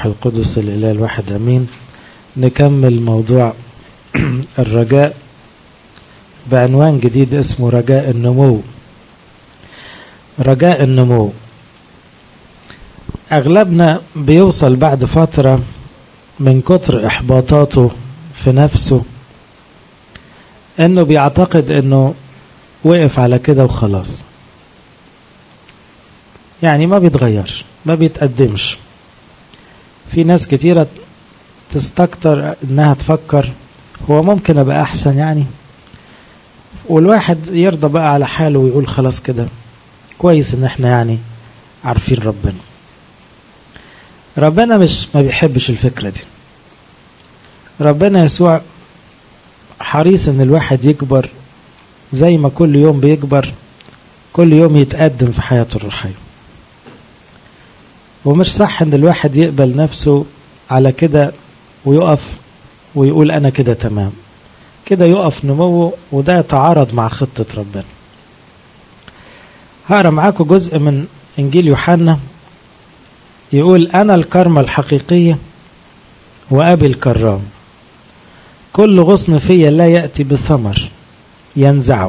القدس الإله الواحد أمين نكمل موضوع الرجاء بعنوان جديد اسمه رجاء النمو رجاء النمو أغلبنا بيوصل بعد فترة من كتر إحباطاته في نفسه إنه بيعتقد إنه وقف على كده وخلاص يعني ما بيتغيرش ما بيتقدمش في ناس كتيرة تستكتر انها تفكر هو ممكن ابقى احسن يعني والواحد يرضى بقى على حاله ويقول خلاص كده كويس ان احنا يعني عارفين ربنا ربنا مش ما بيحبش الفكرة دي ربنا يسوع حريص ان الواحد يكبر زي ما كل يوم بيكبر كل يوم يتقدم في حياته الروحية ومش صح ان الواحد يقبل نفسه على كده ويقف ويقول انا كده تمام كده يقف نموه وده يتعارض مع خطة ربنا هقرا معاكم جزء من انجيل يوحنا يقول انا الكرمة الحقيقية وابي الكرام كل غصن فيا لا يأتي بثمر ينزعه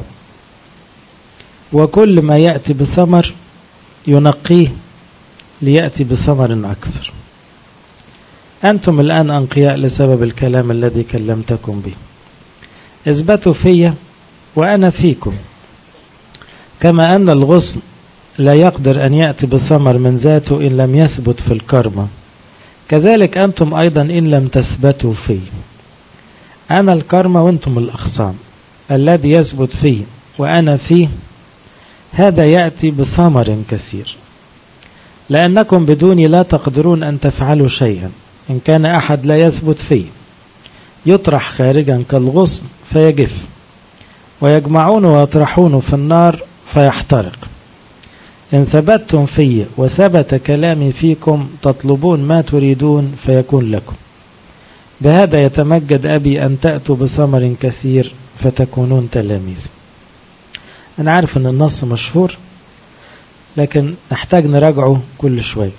وكل ما يأتي بثمر ينقيه ليأتي بثمر أكثر أنتم الآن أنقياء لسبب الكلام الذي كلمتكم به اثبتوا في وأنا فيكم كما أن الغصن لا يقدر أن يأتي بثمر من ذاته إن لم يثبت في الكرمة كذلك أنتم أيضا إن لم تثبتوا في أنا الكرمة وأنتم الأخصام الذي يثبت فيه وأنا فيه هذا يأتي بثمر كثير لأنكم بدوني لا تقدرون أن تفعلوا شيئا إن كان أحد لا يثبت فيه يطرح خارجا كالغصن فيجف ويجمعون ويطرحون في النار فيحترق إن ثبتتم في وثبت كلامي فيكم تطلبون ما تريدون فيكون لكم بهذا يتمجد أبي أن تأتوا بثمر كثير فتكونون تلاميذ أنا عارف أن النص مشهور لكن نحتاج نراجعه كل شوية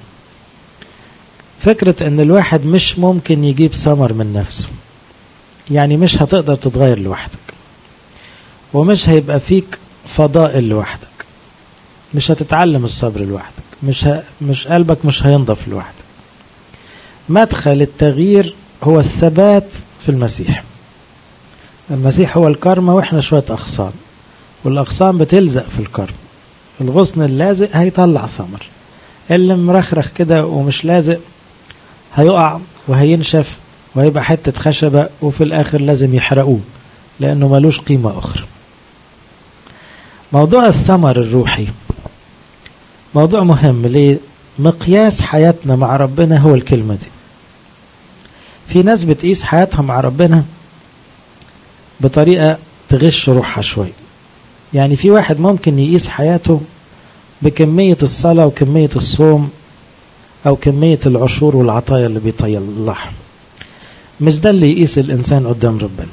فكرة أن الواحد مش ممكن يجيب ثمر من نفسه يعني مش هتقدر تتغير لوحدك ومش هيبقى فيك فضائل لوحدك مش هتتعلم الصبر لوحدك مش ه... مش قلبك مش هينضف لوحدك مدخل التغيير هو الثبات في المسيح المسيح هو الكرمة واحنا شوية أغصان والأغصان بتلزق في الكرم الغصن اللازق هيطلع ثمر اللي مرخرخ كده ومش لازق هيقع وهينشف وهيبقى حتة خشبة وفي الآخر لازم يحرقوه لأنه ملوش قيمة أخرى موضوع الثمر الروحي موضوع مهم ليه مقياس حياتنا مع ربنا هو الكلمة دي في ناس بتقيس حياتها مع ربنا بطريقة تغش روحها شوية يعني في واحد ممكن يقيس حياته بكمية الصلاة وكمية الصوم أو كمية العشور والعطايا اللي بيطلعها مش ده اللي يقيس الإنسان قدام ربنا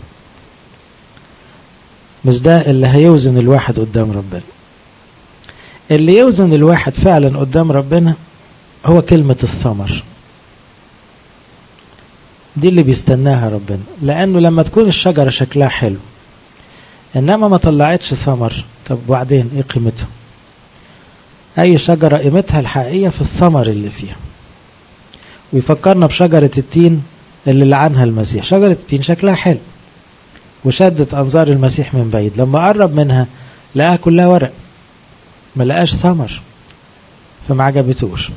مش ده اللي هيوزن الواحد قدام ربنا اللي يوزن الواحد فعلا قدام ربنا هو كلمة الثمر دي اللي بيستناها ربنا لأنه لما تكون الشجرة شكلها حلو إنما ما طلعتش ثمر طب وبعدين إيه قيمتها أي شجرة قيمتها الحقيقية في الثمر اللي فيها ويفكرنا بشجرة التين اللي لعنها المسيح شجرة التين شكلها حلو وشدت أنظار المسيح من بعيد لما قرب منها لقاها كلها ورق ما لقاش ثمر فما عجبتوش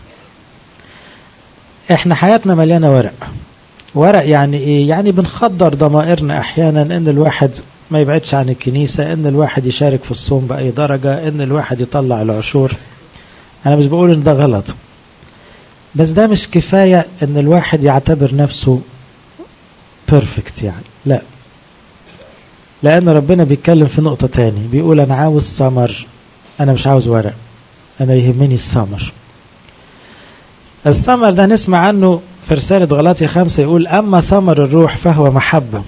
احنا حياتنا مليانة ورق ورق يعني ايه يعني بنخدر ضمائرنا احيانا ان الواحد ما يبعدش عن الكنيسة ان الواحد يشارك في الصوم بأي درجة ان الواحد يطلع العشور انا مش بقول ان ده غلط بس ده مش كفاية ان الواحد يعتبر نفسه بيرفكت يعني لا لان ربنا بيتكلم في نقطة تاني بيقول انا عاوز ثمر انا مش عاوز ورق انا يهمني الثمر الثمر ده نسمع عنه في رسالة غلاطية خمسة يقول أما ثمر الروح فهو محبة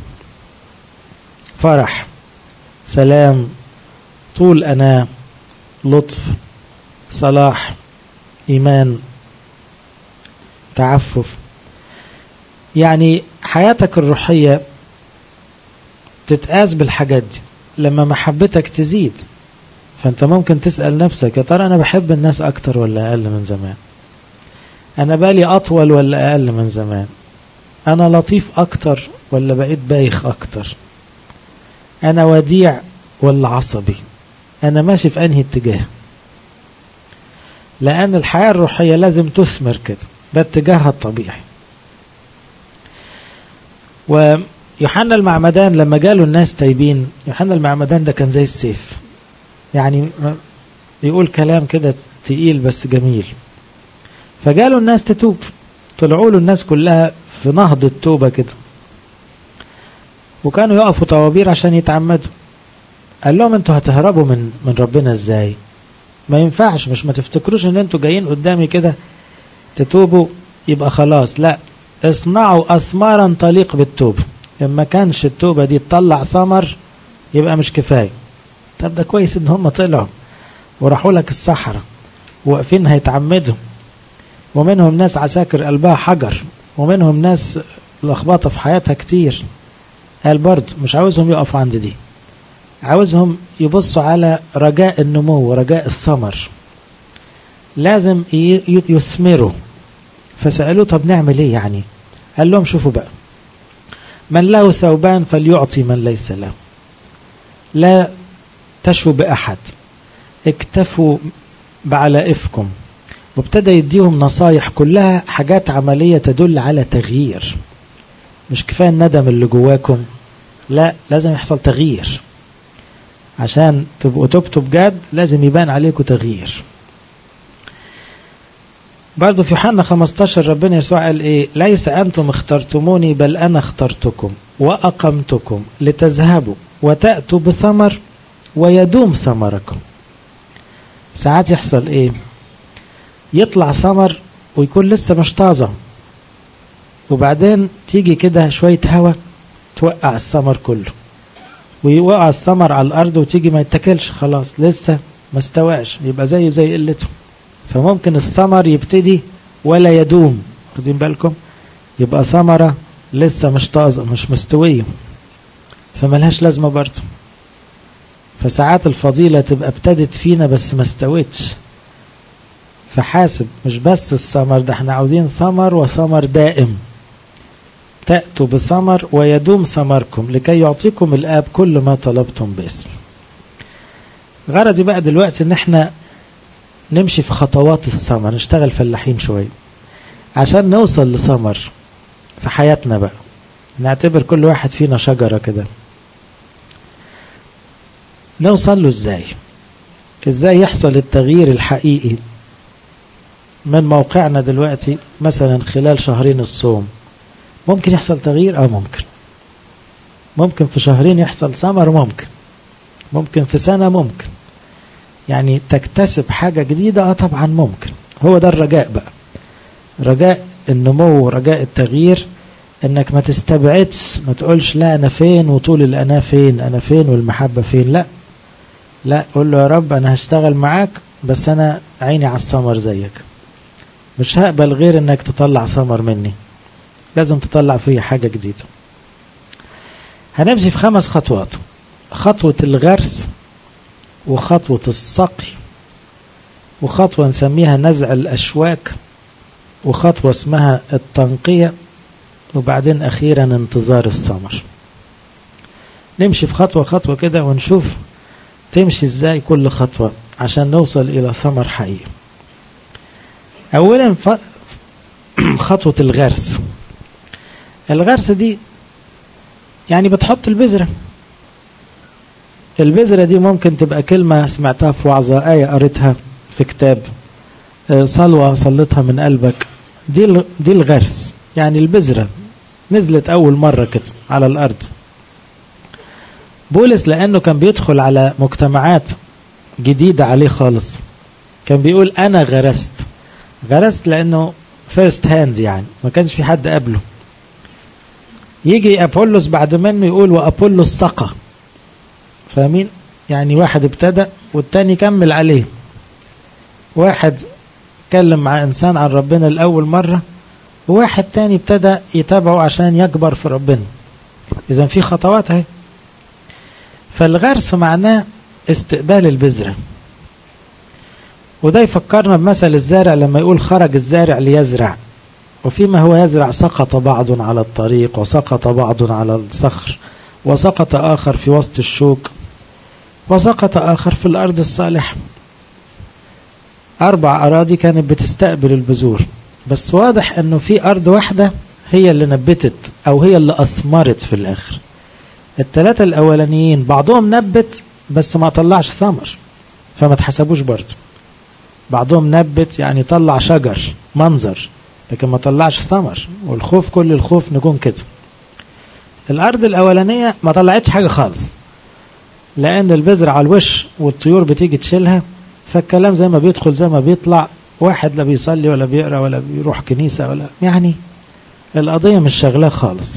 فرح سلام طول أنا لطف صلاح إيمان تعفف يعني حياتك الروحية تتقاس بالحاجات دي لما محبتك تزيد فانت ممكن تسأل نفسك يا ترى انا بحب الناس اكتر ولا اقل من زمان انا بالي اطول ولا اقل من زمان انا لطيف اكتر ولا بقيت بايخ اكتر انا وديع ولا عصبي انا ماشي في انهي اتجاه لان الحياة الروحية لازم تثمر كده ده اتجاهها الطبيعي ويوحنا المعمدان لما جاله الناس تايبين يوحنا المعمدان ده كان زي السيف يعني بيقول كلام كده تقيل بس جميل فجاله الناس تتوب طلعوا له الناس كلها في نهضة توبة كده وكانوا يقفوا طوابير عشان يتعمدوا قال لهم انتوا هتهربوا من من ربنا ازاي ما ينفعش مش ما تفتكروش ان انتوا جايين قدامي كده تتوبوا يبقى خلاص لا اصنعوا اثمارا تليق بالتوبه اما كانش التوبه دي تطلع ثمر يبقى مش كفايه طب ده كويس ان هم طلعوا وراحوا لك الصحراء واقفين هيتعمدوا ومنهم ناس عساكر قلبها حجر ومنهم ناس لخبطه في حياتها كتير قال برضه مش عاوزهم يقفوا عند دي عاوزهم يبصوا على رجاء النمو ورجاء الثمر لازم يثمروا فسألوه طب نعمل ايه يعني قال لهم شوفوا بقى من له ثوبان فليعطي من ليس له لا تشوا بأحد اكتفوا بعلائفكم وابتدى يديهم نصايح كلها حاجات عملية تدل على تغيير مش كفاية الندم اللي جواكم لا لازم يحصل تغيير عشان تبقوا تبتوا بجد لازم يبان عليكم تغيير برضه في يوحنا 15 ربنا يسوع قال ايه ليس انتم اخترتموني بل انا اخترتكم واقمتكم لتذهبوا وتاتوا بثمر ويدوم ثمركم ساعات يحصل ايه يطلع ثمر ويكون لسه مش طازه وبعدين تيجي كده شويه هوا توقع الثمر كله ويوقع الثمر على الارض وتيجي ما يتاكلش خلاص لسه ما استواش يبقى زيه زي قلته فممكن الثمر يبتدي ولا يدوم واخدين بالكم يبقى ثمره لسه مش طازه مش مستويه فملهاش لازمه برضه فساعات الفضيلة تبقى ابتدت فينا بس ما استوتش فحاسب مش بس الثمر ده احنا عاوزين ثمر وثمر دائم تأتوا بثمر ويدوم ثمركم لكي يعطيكم الآب كل ما طلبتم باسم غرضي بقى دلوقتي ان احنا نمشي في خطوات الثمر نشتغل فلاحين شوية عشان نوصل لثمر في حياتنا بقى نعتبر كل واحد فينا شجرة كده نوصل له ازاي ازاي يحصل التغيير الحقيقي من موقعنا دلوقتي مثلا خلال شهرين الصوم ممكن يحصل تغيير اه ممكن ممكن في شهرين يحصل ثمر ممكن ممكن في سنة ممكن يعني تكتسب حاجة جديدة اه طبعا ممكن هو ده الرجاء بقى رجاء النمو ورجاء التغيير انك ما تستبعدش ما تقولش لا انا فين وطول الانا فين انا فين والمحبة فين لا لا قول له يا رب انا هشتغل معاك بس انا عيني على الثمر زيك مش هقبل غير انك تطلع ثمر مني لازم تطلع فيه حاجة جديدة هنمشي في خمس خطوات خطوة الغرس وخطوة السقي وخطوة نسميها نزع الأشواك وخطوة اسمها التنقية وبعدين أخيرا انتظار الثمر نمشي في خطوة خطوة كده ونشوف تمشي ازاي كل خطوة عشان نوصل إلى ثمر حقيقي أولا ف... خطوة الغرس الغرس دي يعني بتحط البذرة البذرة دي ممكن تبقى كلمة سمعتها في وعظة آية قريتها في كتاب صلوة صلتها من قلبك دي دي الغرس يعني البذرة نزلت أول مرة كده على الأرض بولس لأنه كان بيدخل على مجتمعات جديدة عليه خالص كان بيقول أنا غرست غرست لأنه فيرست هاند يعني ما كانش في حد قبله يجي أبولس بعد منه يقول وأبولس سقى فاهمين يعني واحد ابتدى والتاني كمل عليه واحد اتكلم مع إنسان عن ربنا لأول مرة وواحد تاني ابتدى يتابعه عشان يكبر في ربنا إذا في خطوات اهي فالغرس معناه استقبال البذرة وده يفكرنا بمثل الزارع لما يقول خرج الزارع ليزرع وفيما هو يزرع سقط بعض على الطريق وسقط بعض على الصخر وسقط آخر في وسط الشوك وسقط آخر في الأرض الصالحة أربع أراضي كانت بتستقبل البذور بس واضح أنه في أرض واحدة هي اللي نبتت أو هي اللي أثمرت في الآخر الثلاثة الأولانيين بعضهم نبت بس ما طلعش ثمر فما تحسبوش برضه بعضهم نبت يعني طلع شجر منظر لكن ما طلعش ثمر والخوف كل الخوف نكون كده الأرض الأولانية ما طلعتش حاجة خالص لأن البذر على الوش والطيور بتيجي تشيلها فالكلام زي ما بيدخل زي ما بيطلع واحد لا بيصلي ولا بيقرا ولا بيروح كنيسة ولا يعني القضية مش شغلاه خالص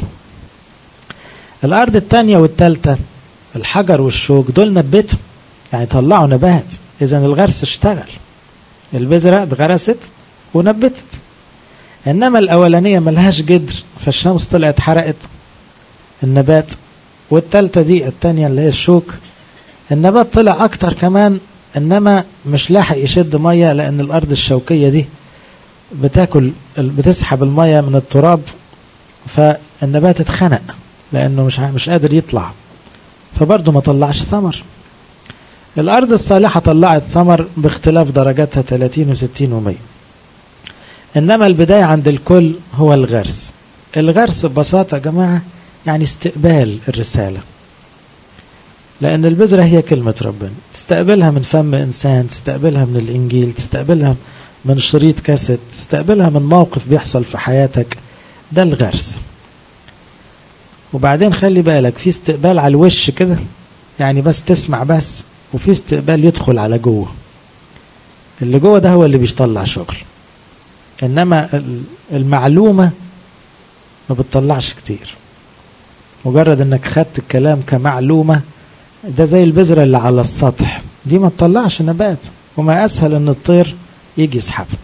الأرض الثانية والثالثة الحجر والشوك دول نبتوا يعني طلعوا نبات إذا الغرس اشتغل البذرة اتغرست ونبتت إنما الأولانية ملهاش جدر فالشمس طلعت حرقت النبات والتالتة دي التانية اللي هي الشوك النبات طلع أكتر كمان إنما مش لاحق يشد مية لأن الأرض الشوكية دي بتاكل بتسحب المية من التراب فالنبات اتخنق لأنه مش مش قادر يطلع فبرضه ما طلعش ثمر الأرض الصالحة طلعت ثمر باختلاف درجاتها 30 و60 و100 إنما البداية عند الكل هو الغرس الغرس ببساطة يا جماعة يعني استقبال الرسالة لأن البذرة هي كلمة ربنا تستقبلها من فم إنسان تستقبلها من الإنجيل تستقبلها من شريط كاسيت تستقبلها من موقف بيحصل في حياتك ده الغرس وبعدين خلي بالك في استقبال على الوش كده يعني بس تسمع بس وفي استقبال يدخل على جوه اللي جوه ده هو اللي بيطلع شغل انما المعلومة ما بتطلعش كتير مجرد انك خدت الكلام كمعلومة ده زي البذرة اللي على السطح دي ما تطلعش نبات وما اسهل ان الطير يجي يسحبه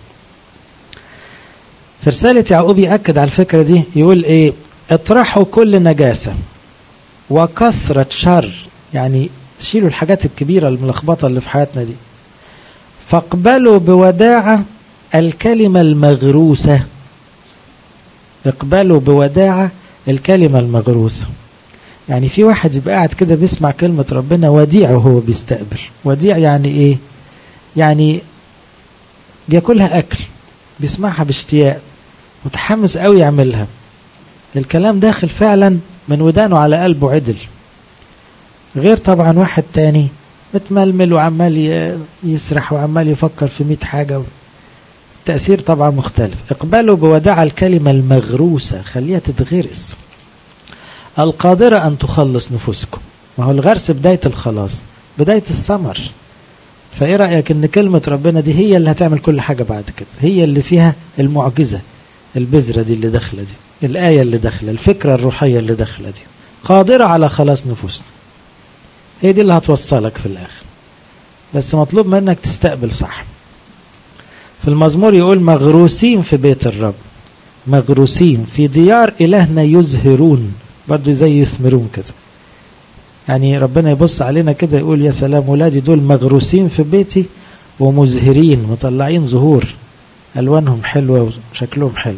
في رسالة يعقوب يأكد على الفكرة دي يقول ايه اطرحوا كل نجاسة وكثرة شر يعني شيلوا الحاجات الكبيرة الملخبطة اللي في حياتنا دي فاقبلوا بوداعة الكلمة المغروسة اقبلوا بوداعة الكلمة المغروسة يعني في واحد يبقى قاعد كده بيسمع كلمة ربنا وديع وهو بيستقبل وديع يعني ايه يعني بياكلها اكل بيسمعها باشتياق متحمس قوي يعملها الكلام داخل فعلا من ودانه على قلبه عدل غير طبعا واحد تاني متململ وعمال يسرح وعمال يفكر في مئة حاجة التأثير طبعا مختلف اقبلوا بوداع الكلمة المغروسة خليها تتغرس القادرة أن تخلص نفوسكم ما هو الغرس بداية الخلاص بداية الثمر فإيه رأيك أن كلمة ربنا دي هي اللي هتعمل كل حاجة بعد كده هي اللي فيها المعجزة البذرة دي اللي داخلة دي الآية اللي داخلة الفكرة الروحية اللي داخلة دي قادرة على خلاص نفوسنا هي دي اللي هتوصلك في الآخر بس مطلوب منك تستقبل صح في المزمور يقول مغروسين في بيت الرب مغروسين في ديار إلهنا يزهرون برضو زي يثمرون كده يعني ربنا يبص علينا كده يقول يا سلام ولادي دول مغروسين في بيتي ومزهرين مطلعين زهور ألوانهم حلوة وشكلهم حلو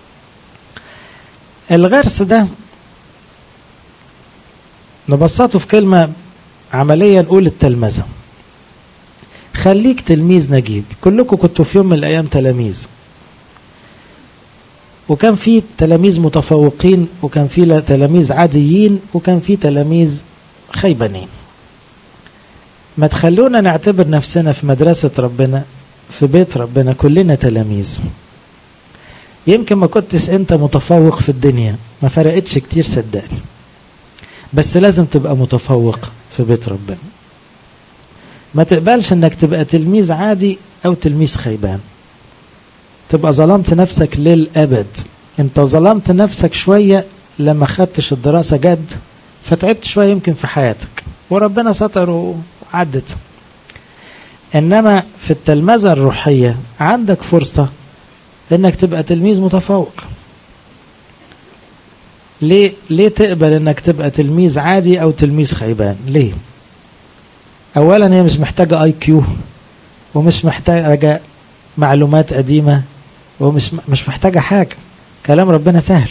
الغرس ده نبسطه في كلمة عمليا نقول التلمذة خليك تلميذ نجيب كلكم كنتوا في يوم من الأيام تلاميذ وكان في تلاميذ متفوقين وكان في تلاميذ عاديين وكان في تلاميذ خيبانين ما تخلونا نعتبر نفسنا في مدرسة ربنا في بيت ربنا كلنا تلاميذ يمكن ما كنتش انت متفوق في الدنيا ما فرقتش كتير صدقني بس لازم تبقى متفوق في بيت ربنا ما تقبلش انك تبقى تلميذ عادي او تلميذ خيبان تبقى ظلمت نفسك للأبد انت ظلمت نفسك شوية لما خدتش الدراسة جد فتعبت شوية يمكن في حياتك وربنا ستر وعدت انما في التلمذة الروحية عندك فرصة انك تبقى تلميذ متفوق ليه ليه تقبل انك تبقى تلميذ عادي او تلميذ خيبان ليه اولا هي مش محتاجه اي كيو ومش محتاجه معلومات قديمه ومش مش محتاجه حاجه كلام ربنا سهل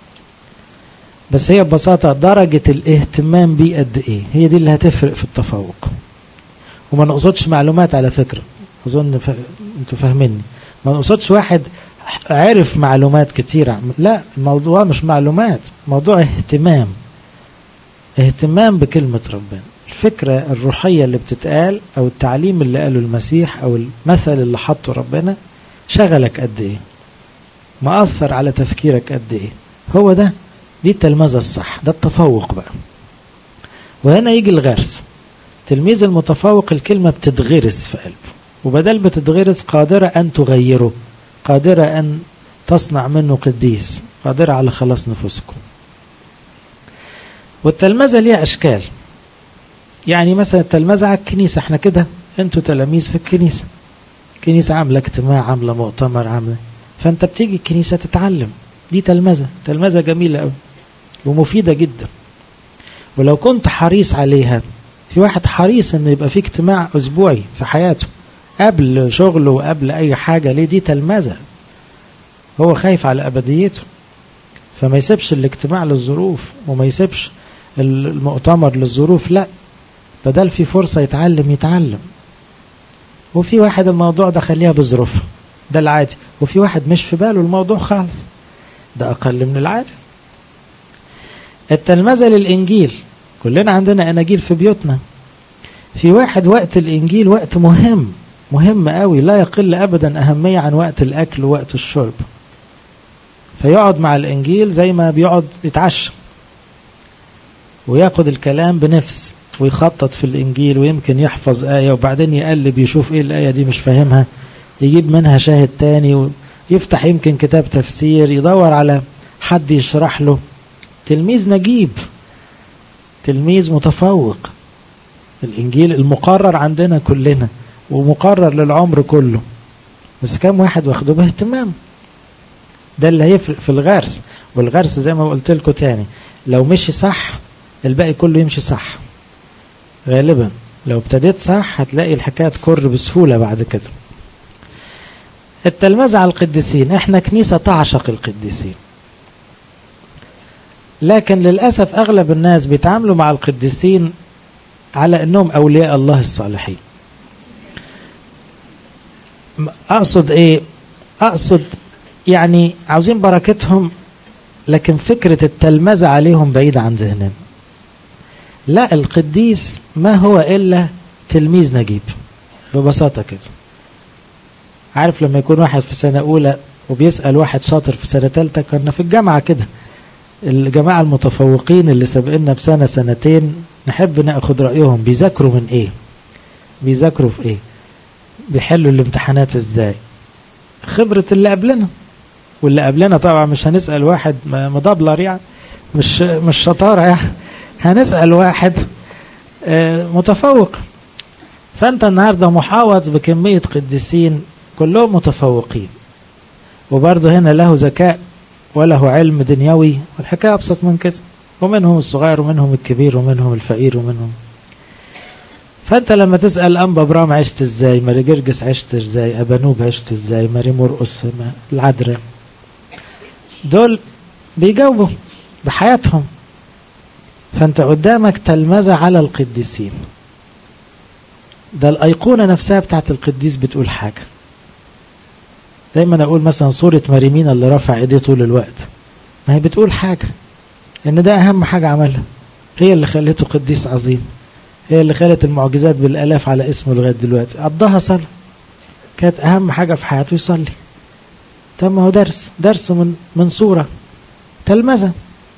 بس هي ببساطة درجة الاهتمام بيه قد ايه هي دي اللي هتفرق في التفوق وما نقصدش معلومات على فكرة اظن ف... انتوا فاهميني ما نقصدش واحد عرف معلومات كتيرة لا الموضوع مش معلومات موضوع اهتمام اهتمام بكلمة ربنا الفكرة الروحية اللي بتتقال او التعليم اللي قاله المسيح او المثل اللي حطه ربنا شغلك قد ايه مأثر على تفكيرك قد ايه هو ده دي التلمذة الصح ده التفوق بقى وهنا يجي الغرس تلميذ المتفوق الكلمة بتتغرس في قلبه وبدل بتتغرس قادرة أن تغيره قادرة أن تصنع منه قديس قادرة على خلاص نفوسكم والتلمذة ليها أشكال يعني مثلا التلمذة على الكنيسة احنا كده انتوا تلاميذ في الكنيسة الكنيسة عاملة اجتماع عاملة مؤتمر عاملة فانت بتيجي الكنيسة تتعلم دي تلمذة تلمذة جميلة قوي ومفيدة جدا ولو كنت حريص عليها في واحد حريص ان يبقى في اجتماع اسبوعي في حياته قبل شغله وقبل اي حاجة ليه دي تلمذة هو خايف على ابديته فما يسيبش الاجتماع للظروف وما يسيبش المؤتمر للظروف لا بدل في فرصة يتعلم يتعلم وفي واحد الموضوع ده خليها بظروفها ده العادي وفي واحد مش في باله الموضوع خالص ده أقل من العادي التلمذة للإنجيل كلنا عندنا أناجيل في بيوتنا في واحد وقت الإنجيل وقت مهم مهم قوي لا يقل أبدا أهمية عن وقت الأكل ووقت الشرب فيقعد مع الإنجيل زي ما بيقعد يتعشى وياخد الكلام بنفس ويخطط في الإنجيل ويمكن يحفظ آية وبعدين يقلب يشوف إيه الآية دي مش فاهمها يجيب منها شاهد تاني ويفتح يمكن كتاب تفسير يدور على حد يشرح له تلميذ نجيب تلميذ متفوق الإنجيل المقرر عندنا كلنا ومقرر للعمر كله بس كم واحد واخده باهتمام ده اللي هيفرق في الغرس والغرس زي ما قلت لكم تاني لو مشي صح الباقي كله يمشي صح غالبا لو ابتديت صح هتلاقي الحكايه تكر بسهوله بعد كده التلمذة على القديسين احنا كنيسة تعشق القديسين لكن للأسف أغلب الناس بيتعاملوا مع القديسين على أنهم أولياء الله الصالحين أقصد إيه أقصد يعني عاوزين بركتهم لكن فكرة التلمذة عليهم بعيدة عن ذهننا لا القديس ما هو إلا تلميذ نجيب ببساطة كده عارف لما يكون واحد في سنة أولى وبيسأل واحد شاطر في سنة تالتة كنا في الجامعة كده الجماعة المتفوقين اللي سابقنا بسنة سنتين نحب ناخد رأيهم بيذاكروا من ايه بيذاكروا في ايه بيحلوا الامتحانات ازاي خبرة اللي قبلنا واللي قبلنا طبعا مش هنسأل واحد مدبلر يعني مش مش شطارة يعني هنسأل واحد متفوق فانت النهاردة محاوط بكمية قديسين كلهم متفوقين وبرضه هنا له ذكاء وله علم دنيوي والحكاية أبسط من كده ومنهم الصغير ومنهم الكبير ومنهم الفقير ومنهم فأنت لما تسأل أنبا برام عشت ازاي ماري جرجس عشت ازاي أبانوب عشت ازاي ماري مرقص العذراء دول بيجاوبوا بحياتهم فأنت قدامك تلمذة على القديسين ده الأيقونة نفسها بتاعت القديس بتقول حاجة دايما اقول مثلا صورة مريمين اللي رفع ايديه طول الوقت ما هي بتقول حاجة لان ده اهم حاجة عملها هي اللي خلته قديس عظيم هي اللي خلت المعجزات بالالاف على اسمه لغاية دلوقتي قضاها صلاة كانت اهم حاجة في حياته يصلي طب ما هو درس درس من من صورة تلمذة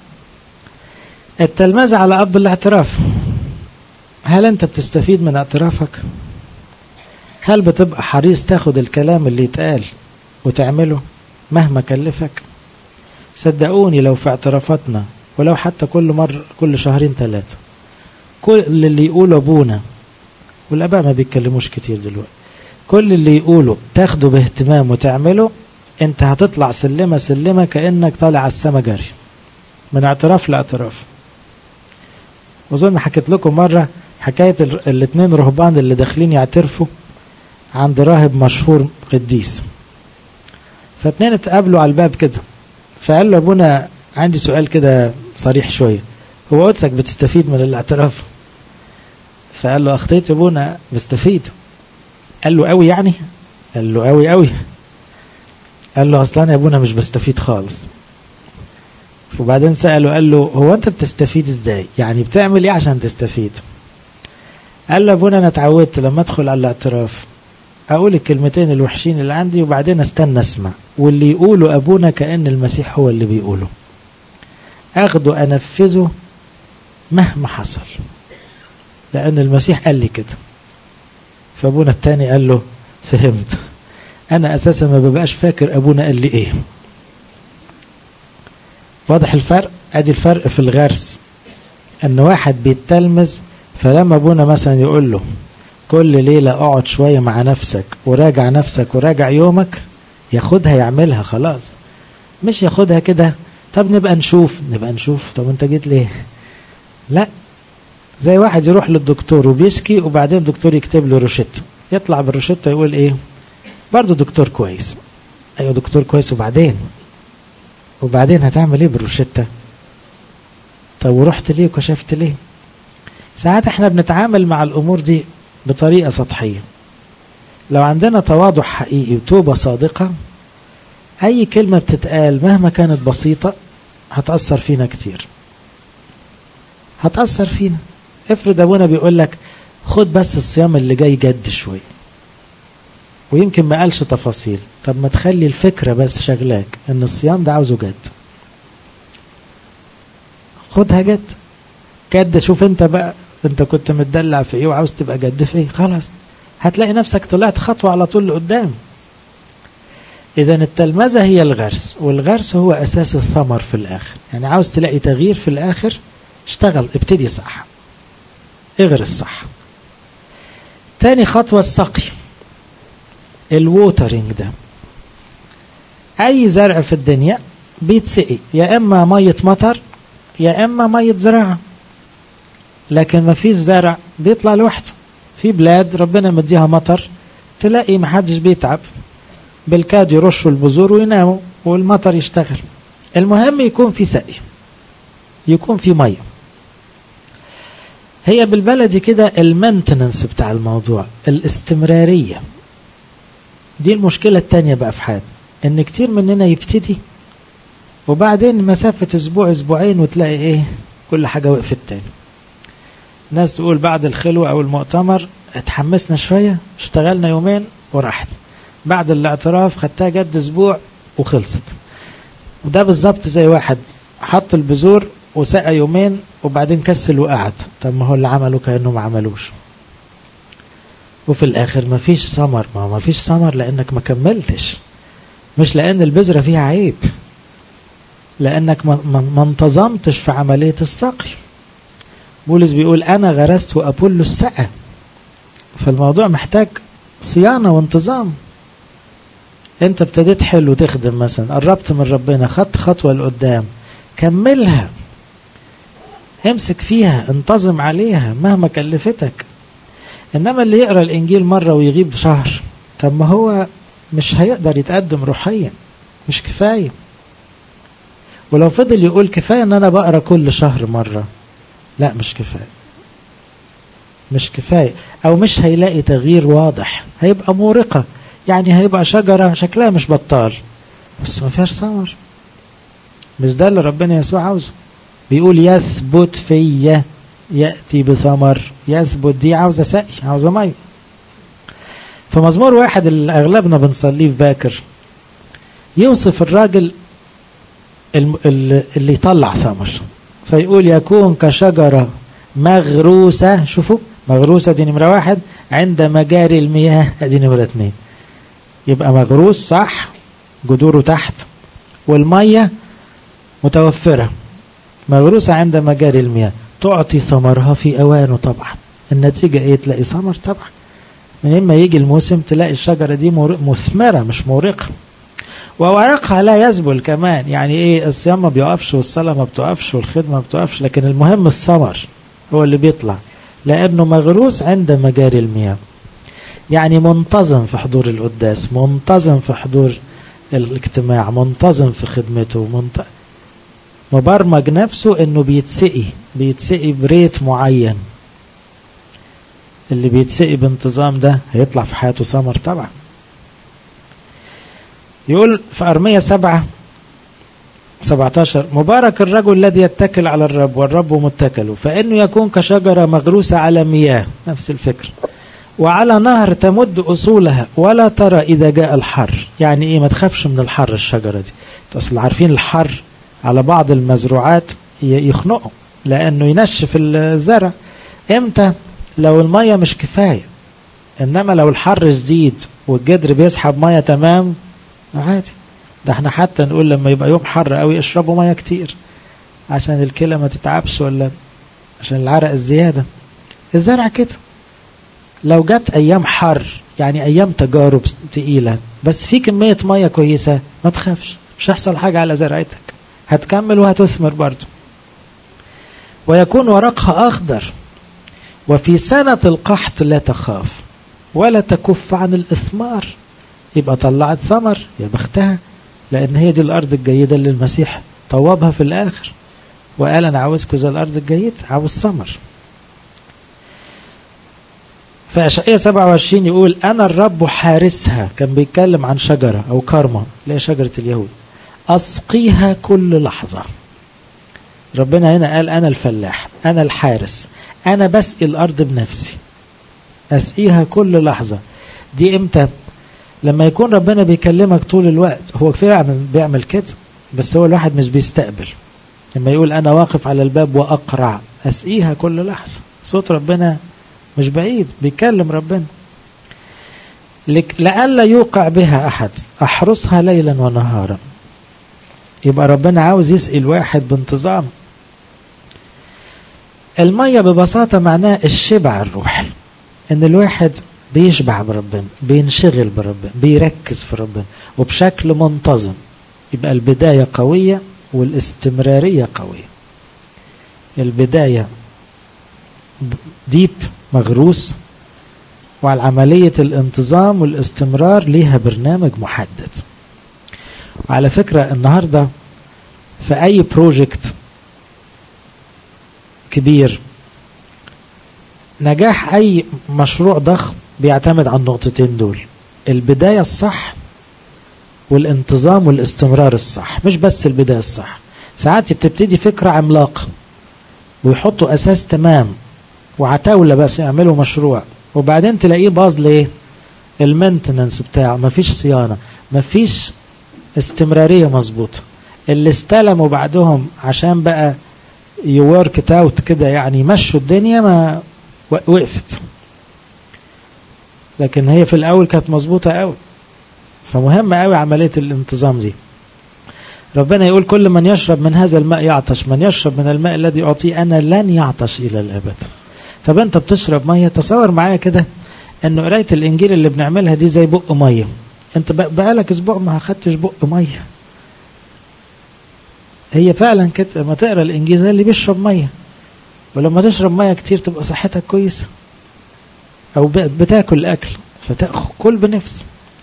التلمذة على اب الاعتراف هل انت بتستفيد من اعترافك هل بتبقى حريص تاخد الكلام اللي يتقال وتعمله مهما كلفك صدقوني لو في اعترافاتنا ولو حتى كل مرة كل شهرين ثلاثة كل اللي يقوله ابونا والاباء ما بيتكلموش كتير دلوقتي كل اللي يقوله تاخده باهتمام وتعمله انت هتطلع سلمة سلمة كأنك طالع على السما جري من اعتراف لاعتراف وظن حكيت لكم مرة حكاية الاثنين رهبان اللي داخلين يعترفوا عند راهب مشهور قديس فاتنين اتقابلوا على الباب كده فقال له ابونا عندي سؤال كده صريح شوية هو قدسك بتستفيد من الاعتراف فقال له اخطيت ابونا بستفيد قال له قوي يعني قال له قوي قوي قال له اصلا يا ابونا مش بستفيد خالص وبعدين سأله قال له هو انت بتستفيد ازاي يعني بتعمل ايه عشان تستفيد قال له ابونا انا اتعودت لما ادخل على الاعتراف اقول الكلمتين الوحشين اللي عندي وبعدين استنى اسمع واللي يقوله ابونا كأن المسيح هو اللي بيقوله اخده انفذه مهما حصل لان المسيح قال لي كده فابونا التاني قال له فهمت انا اساسا ما ببقاش فاكر ابونا قال لي ايه واضح الفرق ادي الفرق في الغرس ان واحد بيتلمذ فلما ابونا مثلا يقول له كل ليلة اقعد شوية مع نفسك وراجع نفسك وراجع يومك ياخدها يعملها خلاص مش ياخدها كده طب نبقى نشوف نبقى نشوف طب انت جيت ليه لا زي واحد يروح للدكتور وبيشكي وبعدين الدكتور يكتب له روشته يطلع بالروشته يقول ايه برضه دكتور كويس ايوه دكتور كويس وبعدين وبعدين هتعمل ايه بالروشته طب ورحت ليه وكشفت ليه ساعات احنا بنتعامل مع الامور دي بطريقه سطحيه لو عندنا تواضع حقيقي وتوبه صادقه اي كلمه بتتقال مهما كانت بسيطه هتاثر فينا كتير هتاثر فينا افرض ابونا بيقول لك خد بس الصيام اللي جاي جد شويه ويمكن ما قالش تفاصيل طب ما تخلي الفكرة بس شغلاك ان الصيام ده عاوزه جد خدها جد جد شوف انت بقى انت كنت متدلع في ايه وعاوز تبقى جد في ايه خلاص هتلاقي نفسك طلعت خطوة على طول لقدام اذا التلمذة هي الغرس والغرس هو اساس الثمر في الاخر يعني عاوز تلاقي تغيير في الاخر اشتغل ابتدي صح اغرس صح تاني خطوة السقي الووترنج ده اي زرع في الدنيا بيتسقي يا اما ميه مطر يا اما ميه زراعه لكن ما فيش زرع بيطلع لوحده في بلاد ربنا مديها مطر تلاقي محدش بيتعب بالكاد يرشوا البذور ويناموا والمطر يشتغل المهم يكون في سقي يكون في ميه هي بالبلدي كده المينتننس بتاع الموضوع الاستمراريه دي المشكلة التانية بقى في حياتنا ان كتير مننا يبتدي وبعدين مسافة اسبوع اسبوعين وتلاقي ايه كل حاجة وقفت تاني ناس تقول بعد الخلوة او المؤتمر اتحمسنا شوية اشتغلنا يومين وراحت بعد الاعتراف خدتها جد اسبوع وخلصت وده بالظبط زي واحد حط البذور وسقى يومين وبعدين كسل وقعد طب ما هو اللي عمله كأنه ما عملوش وفي الاخر مفيش ثمر ما هو مفيش ثمر لانك ما كملتش مش لان البذرة فيها عيب لانك ما, ما انتظمتش في عملية السقي بولس بيقول انا غرست وابولو السقى فالموضوع محتاج صيانة وانتظام انت ابتديت حلو تخدم مثلا قربت من ربنا خدت خطوة لقدام كملها امسك فيها انتظم عليها مهما كلفتك انما اللي يقرا الانجيل مره ويغيب شهر طب ما هو مش هيقدر يتقدم روحيا مش كفايه ولو فضل يقول كفايه ان انا بقرا كل شهر مره لا مش كفايه مش كفايه او مش هيلاقي تغيير واضح هيبقى مورقه يعني هيبقى شجره شكلها مش بطال بس ما فيهاش ثمر مش ده اللي ربنا يسوع عاوزه بيقول يثبت فيا يأتي بثمر يثبت دي عاوزة سقي عاوزة مية فمزمور واحد اللي أغلبنا بنصليه في باكر يوصف الراجل اللي يطلع ثمر فيقول يكون كشجرة مغروسة شوفوا مغروسة دي نمرة واحد عند مجاري المياه دي نمرة اتنين يبقى مغروس صح جذوره تحت والمية متوفرة مغروسة عند مجاري المياه تعطي ثمرها في أوانه طبعا النتيجة إيه تلاقي ثمر طبعا من إما يجي الموسم تلاقي الشجرة دي مثمرة مش مورقة وورقها لا يذبل كمان يعني ايه الصيام ما بيقفش والصلاة ما بتقفش والخدمة ما بتقفش لكن المهم الثمر هو اللي بيطلع لأنه مغروس عند مجاري المياه يعني منتظم في حضور القداس منتظم في حضور الاجتماع منتظم في خدمته منت... مبرمج نفسه انه بيتسقي بيتسقي بريت معين اللي بيتسقي بانتظام ده هيطلع في حياته ثمر طبعا يقول في أرمية سبعة 17 مبارك الرجل الذي يتكل على الرب والرب متكله فإنه يكون كشجرة مغروسة على مياه نفس الفكر وعلى نهر تمد أصولها ولا ترى إذا جاء الحر يعني إيه ما تخافش من الحر الشجرة دي أصل عارفين الحر على بعض المزروعات يخنقه لأنه ينشف الزرع إمتى لو المية مش كفاية إنما لو الحر شديد والجدر بيسحب مية تمام عادي ده احنا حتى نقول لما يبقى يوم حر قوي اشربوا ميه كتير عشان الكلى ما تتعبش ولا عشان العرق الزياده الزرع كده لو جت ايام حر يعني ايام تجارب تقيله بس في كميه ميه كويسه ما تخافش مش هيحصل حاجه على زرعتك هتكمل وهتثمر برضه ويكون ورقها اخضر وفي سنه القحط لا تخاف ولا تكف عن الاثمار يبقى طلعت ثمر يا بختها لأن هي دي الأرض الجيدة اللي المسيح طوبها في الآخر وقال أنا عاوزكم زي الأرض الجيدة عاوز ثمر فأشعية 27 يقول أنا الرب حارسها كان بيتكلم عن شجرة أو كرمة اللي هي شجرة اليهود أسقيها كل لحظة ربنا هنا قال أنا الفلاح أنا الحارس أنا بسقي الأرض بنفسي أسقيها كل لحظة دي إمتى لما يكون ربنا بيكلمك طول الوقت هو فعلا بيعمل كده بس هو الواحد مش بيستقبل لما يقول انا واقف على الباب واقرع اسقيها كل لحظه صوت ربنا مش بعيد بيكلم ربنا لئلا يوقع بها احد احرسها ليلا ونهارا يبقى ربنا عاوز يسقي الواحد بانتظام المية ببساطة معناه الشبع الروحي ان الواحد بيشبع بربنا بينشغل بربنا بيركز في ربنا وبشكل منتظم يبقى البداية قوية والاستمرارية قوية البداية ديب مغروس وعلى عملية الانتظام والاستمرار ليها برنامج محدد وعلى فكرة النهاردة في أي بروجكت كبير نجاح أي مشروع ضخم بيعتمد على النقطتين دول البداية الصح والانتظام والاستمرار الصح مش بس البداية الصح ساعات بتبتدي فكرة عملاقة ويحطوا أساس تمام وعتاولة بس يعملوا مشروع وبعدين تلاقيه باظ ليه المينتننس بتاعه مفيش صيانة مفيش استمرارية مظبوطة اللي استلموا بعدهم عشان بقى يورك اوت كده يعني يمشوا الدنيا ما وقفت لكن هي في الاول كانت مظبوطه قوي فمهم قوي عمليه الانتظام دي ربنا يقول كل من يشرب من هذا الماء يعطش من يشرب من الماء الذي اعطيه انا لن يعطش الى الابد طب انت بتشرب ميه تصور معايا كده انه قرايه الانجيل اللي بنعملها دي زي بق ميه انت بقالك اسبوع ما اخدتش بق ميه هي فعلا كده لما تقرا الانجيل زي اللي بيشرب ميه ولما تشرب ميه كتير تبقى صحتك كويسه او بتاكل اكل فتاخذ كل بنفس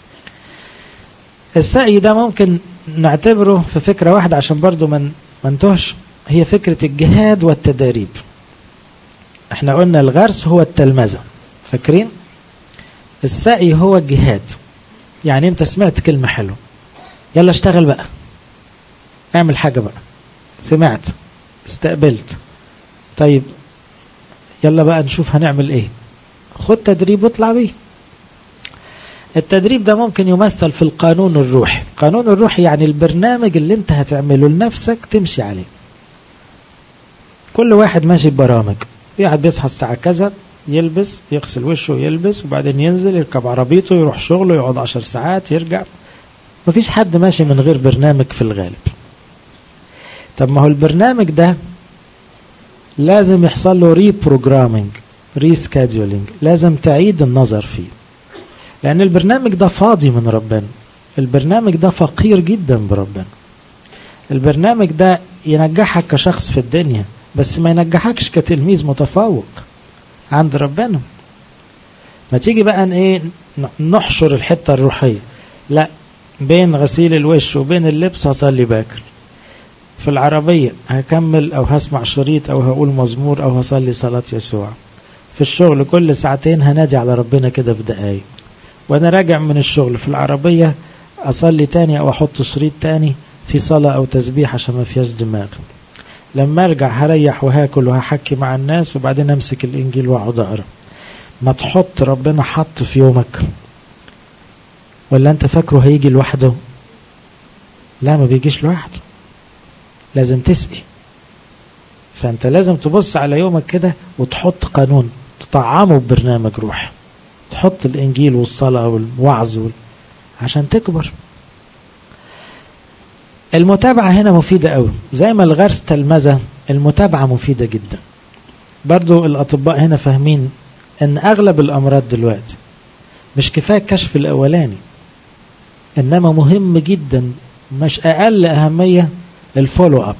السقي ده ممكن نعتبره في فكره واحده عشان برضو من ما انتهش هي فكره الجهاد والتداريب احنا قلنا الغرس هو التلمذه فاكرين السقي هو الجهاد يعني انت سمعت كلمه حلوه يلا اشتغل بقى اعمل حاجه بقى سمعت استقبلت طيب يلا بقى نشوف هنعمل ايه خد تدريب واطلع بيه التدريب ده ممكن يمثل في القانون الروحي القانون الروحي يعني البرنامج اللي انت هتعمله لنفسك تمشي عليه كل واحد ماشي ببرامج في واحد بيصحى الساعة كذا يلبس يغسل وشه ويلبس وبعدين ينزل يركب عربيته يروح شغله يقعد عشر ساعات يرجع مفيش حد ماشي من غير برنامج في الغالب طب ما هو البرنامج ده لازم يحصل له ري بروجرامينج ري سكادولينج لازم تعيد النظر فيه لان البرنامج ده فاضي من ربنا البرنامج ده فقير جدا بربنا البرنامج ده ينجحك كشخص في الدنيا بس ما ينجحكش كتلميذ متفوق عند ربنا ما تيجي بقى ايه نحشر الحته الروحيه لا بين غسيل الوش وبين اللبس هصلي باكر في العربية هكمل أو هسمع شريط أو هقول مزمور أو هصلي صلاة يسوع في الشغل كل ساعتين هنادي على ربنا كده في دقايق وأنا راجع من الشغل في العربية أصلي تاني أو أحط شريط تاني في صلاة أو تسبيح عشان ما فيهاش دماغ لما أرجع هريح وهاكل وهحكي مع الناس وبعدين أمسك الإنجيل وأقعد أقرأ ما تحط ربنا حط في يومك ولا أنت فاكره هيجي لوحده لا ما بيجيش لوحده لازم تسقي فانت لازم تبص على يومك كده وتحط قانون تطعمه ببرنامج روحي تحط الانجيل والصلاه والوعظ وال... عشان تكبر المتابعة هنا مفيدة قوي زي ما الغرس تلمذة المتابعة مفيدة جدا برضو الأطباء هنا فاهمين أن أغلب الأمراض دلوقتي مش كفاية الكشف الأولاني إنما مهم جدا مش أقل أهمية الفولو اب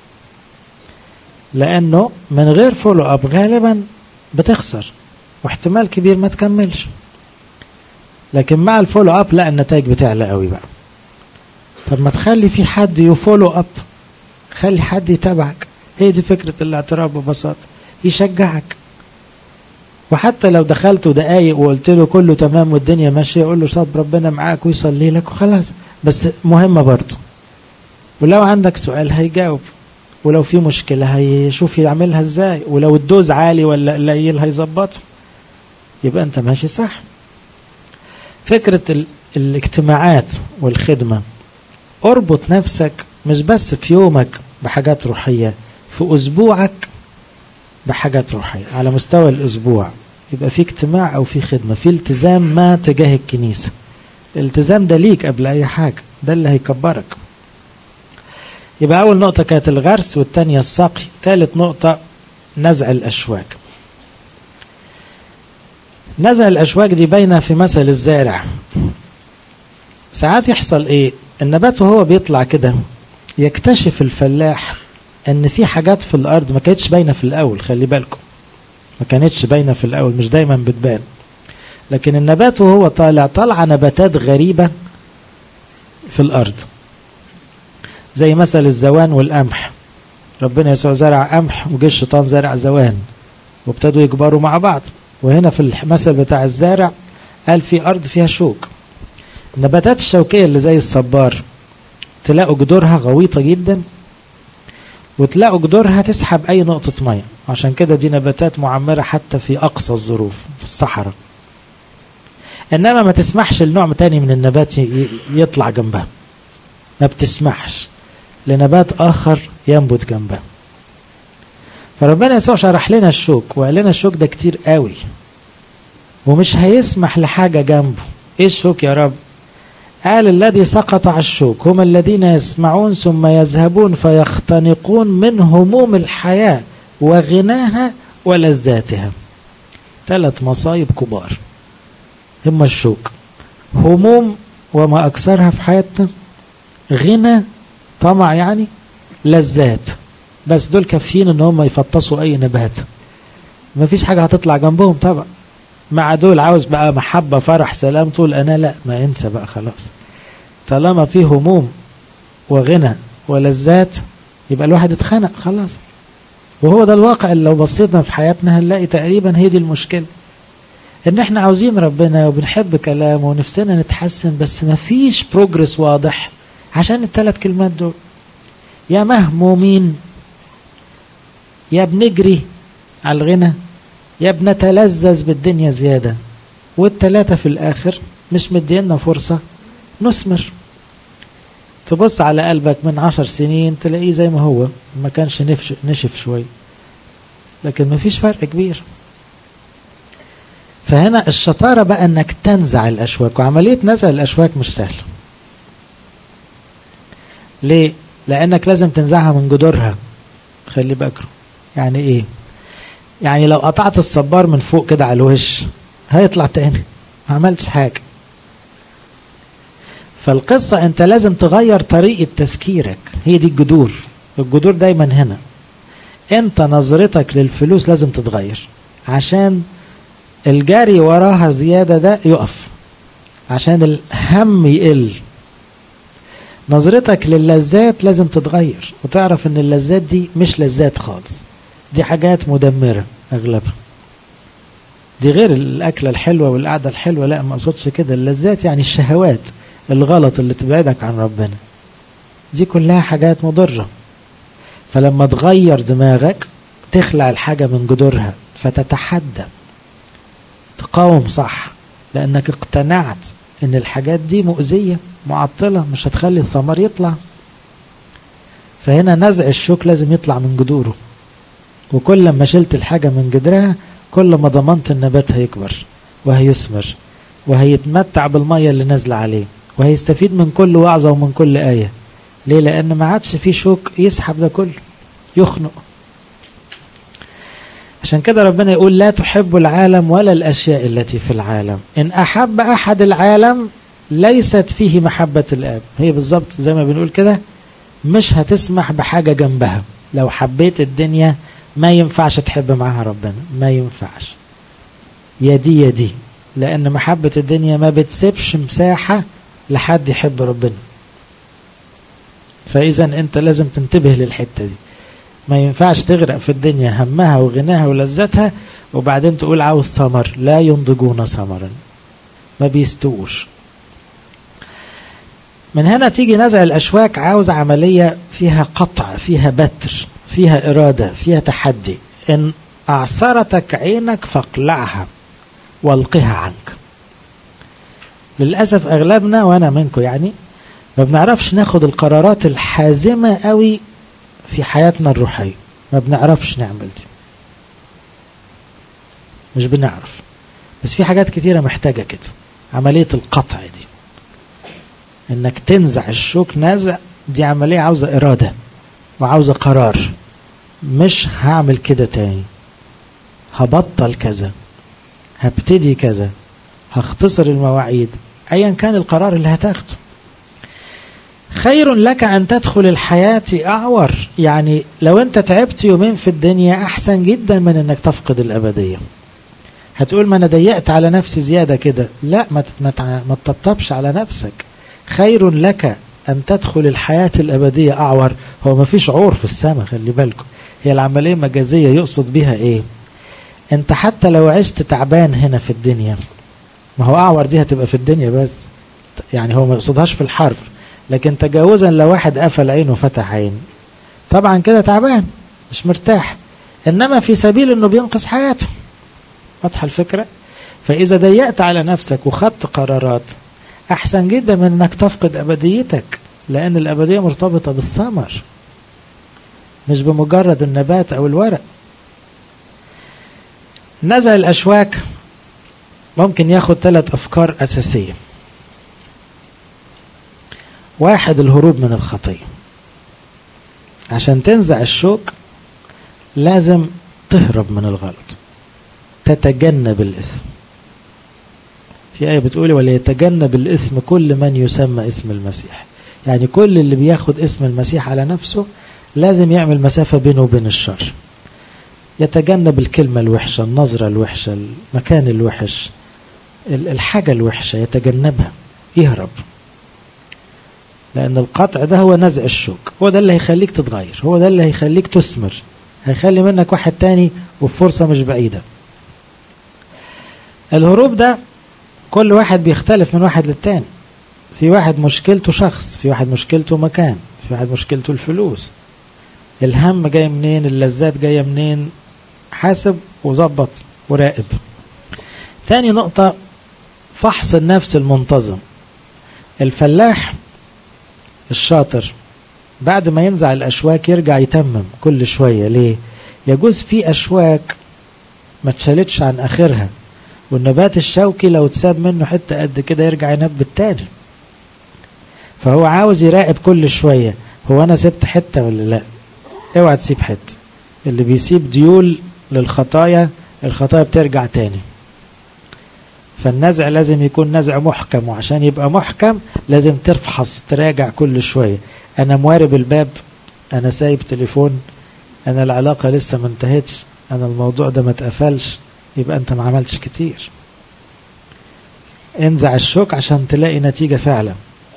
لانه من غير فولو اب غالبا بتخسر واحتمال كبير ما تكملش لكن مع الفولو اب لا النتائج بتعلى قوي بقى طب ما تخلي في حد يفولو اب خلي حد يتابعك هي دي فكرة الاعتراف ببساطة يشجعك وحتى لو دخلت دقايق وقلت له كله تمام والدنيا ماشية يقول له طب ربنا معاك ويصلي لك وخلاص بس مهمة برضه ولو عندك سؤال هيجاوب ولو في مشكلة هيشوف يعملها ازاي ولو الدوز عالي ولا قليل هيظبطه يبقى انت ماشي صح فكرة ال... الاجتماعات والخدمة اربط نفسك مش بس في يومك بحاجات روحية في أسبوعك بحاجات روحية على مستوى الأسبوع يبقى في اجتماع أو في خدمة في التزام ما تجاه الكنيسة الالتزام ده ليك قبل أي حاجة ده اللي هيكبرك يبقى أول نقطة كانت الغرس والتانية السقي ثالث نقطة نزع الأشواك نزع الأشواك دي باينة في مثل الزارع ساعات يحصل إيه النبات وهو بيطلع كده يكتشف الفلاح ان في حاجات في الارض ما كانتش باينه في الاول خلي بالكم ما كانتش باينه في الاول مش دايما بتبان لكن النبات وهو طالع طالعه نباتات غريبه في الارض زي مثل الزوان والقمح ربنا يسوع زرع قمح وجه الشيطان زرع زوان وابتدوا يكبروا مع بعض وهنا في المثل بتاع الزارع قال في ارض فيها شوك النباتات الشوكيه اللي زي الصبار تلاقوا جذورها غويطه جدا وتلاقوا جذورها تسحب اي نقطه ميه عشان كده دي نباتات معمره حتى في اقصى الظروف في الصحراء انما ما تسمحش لنوع تاني من النبات يطلع جنبها ما بتسمحش لنبات اخر ينبت جنبها فربنا يسوع شرح لنا الشوك وقال لنا الشوك ده كتير قوي ومش هيسمح لحاجه جنبه ايه الشوك يا رب قال الذي سقط على الشوك هم الذين يسمعون ثم يذهبون فيختنقون من هموم الحياة وغناها ولذاتها ثلاث مصايب كبار هم الشوك هموم وما أكثرها في حياتنا غنى طمع يعني لذات بس دول كافيين ان هم يفطسوا اي نبات مفيش حاجة هتطلع جنبهم طبعا مع دول عاوز بقى محبة فرح سلام طول أنا لا ما انسى بقى خلاص طالما في هموم وغنى ولذات يبقى الواحد اتخنق خلاص وهو ده الواقع اللي لو بصينا في حياتنا هنلاقي تقريبا هي دي المشكلة ان احنا عاوزين ربنا وبنحب كلامه ونفسنا نتحسن بس ما فيش بروجرس واضح عشان الثلاث كلمات دول يا مهمومين يا بنجري على الغنى يا بنتلذذ بالدنيا زيادة والتلاتة في الآخر مش مدينا فرصة نثمر تبص على قلبك من عشر سنين تلاقيه زي ما هو ما كانش نفش نشف شوي لكن ما فيش فرق كبير فهنا الشطارة بقى انك تنزع الاشواك وعملية نزع الاشواك مش سهلة ليه لانك لازم تنزعها من جذورها خلي بالك يعني ايه يعني لو قطعت الصبار من فوق كده على الوش هيطلع تاني ما عملتش حاجة فالقصة انت لازم تغير طريقة تفكيرك هي دي الجذور الجذور دايما هنا انت نظرتك للفلوس لازم تتغير عشان الجري وراها زيادة ده يقف عشان الهم يقل نظرتك للذات لازم تتغير وتعرف ان اللذات دي مش لذات خالص دي حاجات مدمرة اغلبها دي غير الاكلة الحلوة والقعدة الحلوة لا ما اقصدش كده اللذات يعني الشهوات الغلط اللي تبعدك عن ربنا دي كلها حاجات مضرة فلما تغير دماغك تخلع الحاجة من جذورها فتتحدى تقاوم صح لأنك اقتنعت إن الحاجات دي مؤذية معطلة مش هتخلي الثمر يطلع فهنا نزع الشوك لازم يطلع من جذوره وكل ما شلت الحاجة من جذرها كل ما ضمنت النبات هيكبر وهيثمر وهيتمتع بالمية اللي نازلة عليه وهيستفيد من كل وعظة ومن كل آية ليه لأن ما عادش فيه شوك يسحب ده كله يخنق عشان كده ربنا يقول لا تحب العالم ولا الأشياء التي في العالم إن أحب أحد العالم ليست فيه محبة الآب هي بالظبط زي ما بنقول كده مش هتسمح بحاجة جنبها لو حبيت الدنيا ما ينفعش تحب معاها ربنا ما ينفعش يا دي يا دي لأن محبة الدنيا ما بتسيبش مساحة لحد يحب ربنا فإذا أنت لازم تنتبه للحتة دي ما ينفعش تغرق في الدنيا همها وغناها ولذتها وبعدين تقول عاوز ثمر لا ينضجون ثمرا ما بيستووش من هنا تيجي نزع الأشواك عاوز عملية فيها قطع فيها بتر فيها إرادة فيها تحدي إن أعصرتك عينك فاقلعها والقها عنك للأسف أغلبنا وأنا منكم يعني ما بنعرفش ناخد القرارات الحازمة قوي في حياتنا الروحية ما بنعرفش نعمل دي مش بنعرف بس في حاجات كتيرة محتاجة كده عملية القطع دي انك تنزع الشوك نازع دي عملية عاوزة إرادة وعاوزة قرار مش هعمل كده تاني هبطل كذا هبتدي كذا هختصر المواعيد ايا كان القرار اللي هتاخده خير لك أن تدخل الحياة أعور يعني لو أنت تعبت يومين في الدنيا أحسن جدا من أنك تفقد الأبدية هتقول ما أنا ضيقت على نفسي زيادة كده لا ما ما تطبطبش على نفسك خير لك أن تدخل الحياة الأبدية أعور هو ما فيش عور في السماء خلي بالكم هي العملية مجازية يقصد بها إيه أنت حتى لو عشت تعبان هنا في الدنيا ما هو أعور دي هتبقى في الدنيا بس يعني هو ما يقصدهاش في الحرف لكن تجاوزا لو واحد قفل عينه وفتح عين طبعا كده تعبان مش مرتاح انما في سبيل انه بينقذ حياته واضحه الفكره فاذا ضيقت على نفسك وخدت قرارات احسن جدا من انك تفقد ابديتك لان الابديه مرتبطه بالثمر مش بمجرد النبات او الورق نزع الاشواك ممكن ياخد ثلاث افكار اساسيه واحد الهروب من الخطية عشان تنزع الشوك لازم تهرب من الغلط تتجنب الإثم في آية بتقولي وليتجنب الإثم كل من يسمى اسم المسيح يعني كل اللي بياخد اسم المسيح على نفسه لازم يعمل مسافة بينه وبين الشر يتجنب الكلمة الوحشة النظرة الوحشة المكان الوحش الحاجة الوحشة يتجنبها يهرب لأن القطع ده هو نزع الشوك هو ده اللي هيخليك تتغير هو ده اللي هيخليك تثمر هيخلي منك واحد تاني وفرصة مش بعيدة الهروب ده كل واحد بيختلف من واحد للتاني في واحد مشكلته شخص في واحد مشكلته مكان في واحد مشكلته الفلوس الهم جاي منين اللذات جاية منين حاسب وظبط وراقب تاني نقطة فحص النفس المنتظم الفلاح الشاطر بعد ما ينزع الأشواك يرجع يتمم كل شوية ليه يجوز في أشواك ما اتشالتش عن آخرها والنبات الشوكي لو اتساب منه حتة قد كده يرجع ينبت تاني فهو عاوز يراقب كل شوية هو أنا سبت حتة ولا لا اوعى تسيب حتة اللي بيسيب ديول للخطايا الخطايا بترجع تاني فالنزع لازم يكون نزع محكم وعشان يبقى محكم لازم تفحص تراجع كل شوية أنا موارب الباب أنا سايب تليفون أنا العلاقة لسه ما انتهتش أنا الموضوع ده ما اتقفلش يبقى أنت ما عملتش كتير انزع الشوك عشان تلاقي نتيجة فعلا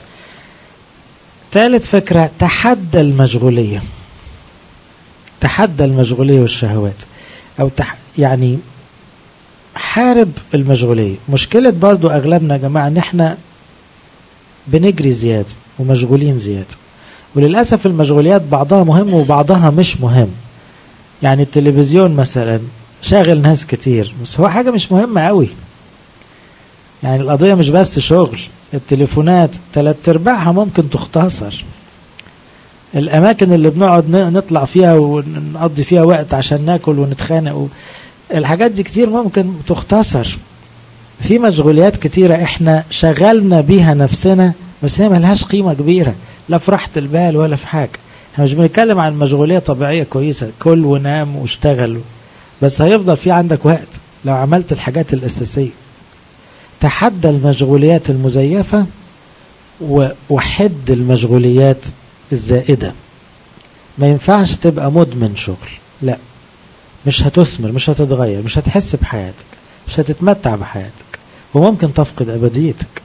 ثالث فكرة تحدى المشغولية تحدى المشغولية والشهوات أو تح يعني حارب المشغولية مشكلة برضو أغلبنا يا جماعة إن إحنا بنجري زيادة ومشغولين زيادة وللأسف المشغوليات بعضها مهم وبعضها مش مهم يعني التلفزيون مثلا شاغل ناس كتير بس هو حاجة مش مهمة قوي يعني القضية مش بس شغل التليفونات تلات ارباعها ممكن تختصر الأماكن اللي بنقعد نطلع فيها ونقضي فيها وقت عشان ناكل ونتخانق و... الحاجات دي كتير ممكن تختصر في مشغوليات كتيرة احنا شغلنا بيها نفسنا بس هي ملهاش قيمة كبيرة لا في راحة البال ولا في حاجة احنا مش بنتكلم عن مشغولية طبيعية كويسة كل ونام واشتغل بس هيفضل في عندك وقت لو عملت الحاجات الأساسية تحدى المشغوليات المزيفة وحد المشغوليات الزائدة ما ينفعش تبقى مدمن شغل لا مش هتثمر مش هتتغير مش هتحس بحياتك مش هتتمتع بحياتك وممكن تفقد أبديتك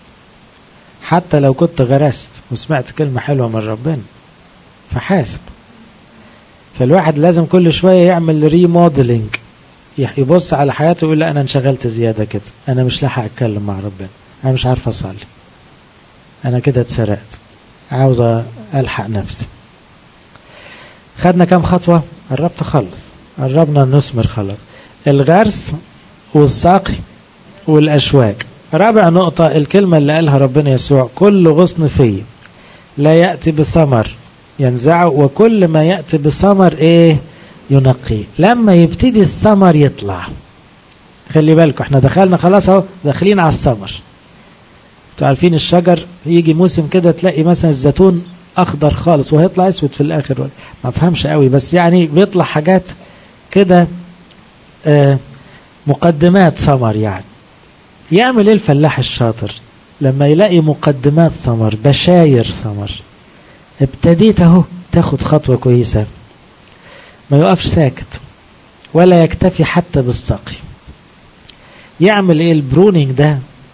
حتى لو كنت غرست وسمعت كلمة حلوة من ربنا فحاسب فالواحد لازم كل شوية يعمل ريموديلنج يبص على حياته ويقول لا أنا انشغلت زيادة كده أنا مش لاحق أتكلم مع ربنا أنا مش عارف أصلي أنا كده اتسرقت عاوز ألحق نفسي خدنا كام خطوة قربت خلص قربنا نثمر خلاص الغرس والساقي والأشواك رابع نقطة الكلمة اللي قالها ربنا يسوع كل غصن فيه لا يأتي بثمر ينزعه وكل ما يأتي بثمر ايه ينقيه لما يبتدي الثمر يطلع خلي بالكم احنا دخلنا خلاص اهو داخلين على الثمر انتوا عارفين الشجر يجي موسم كده تلاقي مثلا الزيتون اخضر خالص وهيطلع اسود في الاخر ما فهمش قوي بس يعني بيطلع حاجات كده آه مقدمات ثمر يعني يعمل ايه الفلاح الشاطر لما يلاقي مقدمات ثمر بشاير ثمر ابتديت اهو تاخد خطوه كويسه ما يقفش ساكت ولا يكتفي حتى بالسقي يعمل ايه البرونينج ده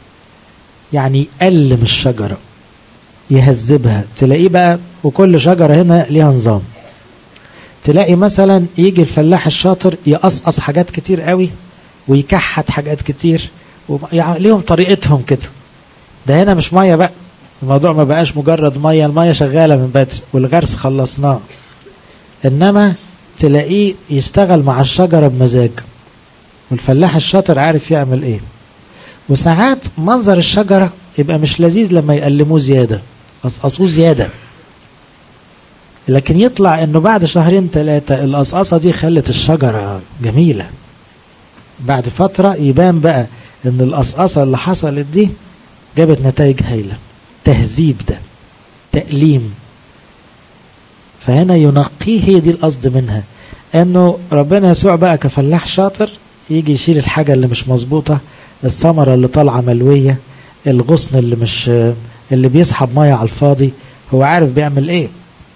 يعني يقلم الشجره يهذبها تلاقيه بقى وكل شجره هنا ليها نظام تلاقي مثلا يجي الفلاح الشاطر يقصقص حاجات كتير قوي ويكحت حاجات كتير يعني ليهم طريقتهم كده ده هنا مش ميه بقى الموضوع ما بقاش مجرد ميه الميه شغاله من بدري والغرس خلصناه انما تلاقيه يشتغل مع الشجره بمزاج والفلاح الشاطر عارف يعمل ايه وساعات منظر الشجره يبقى مش لذيذ لما يقلموه زياده قصقصوه زياده لكن يطلع انه بعد شهرين ثلاثة القصقصة دي خلت الشجرة جميلة بعد فترة يبان بقى ان القصقصة اللي حصلت دي جابت نتائج هايلة تهذيب ده تأليم فهنا ينقيه هي دي القصد منها انه ربنا يسوع بقى كفلاح شاطر يجي يشيل الحاجة اللي مش مظبوطة الثمرة اللي طالعة ملوية الغصن اللي مش اللي بيسحب مية على الفاضي هو عارف بيعمل ايه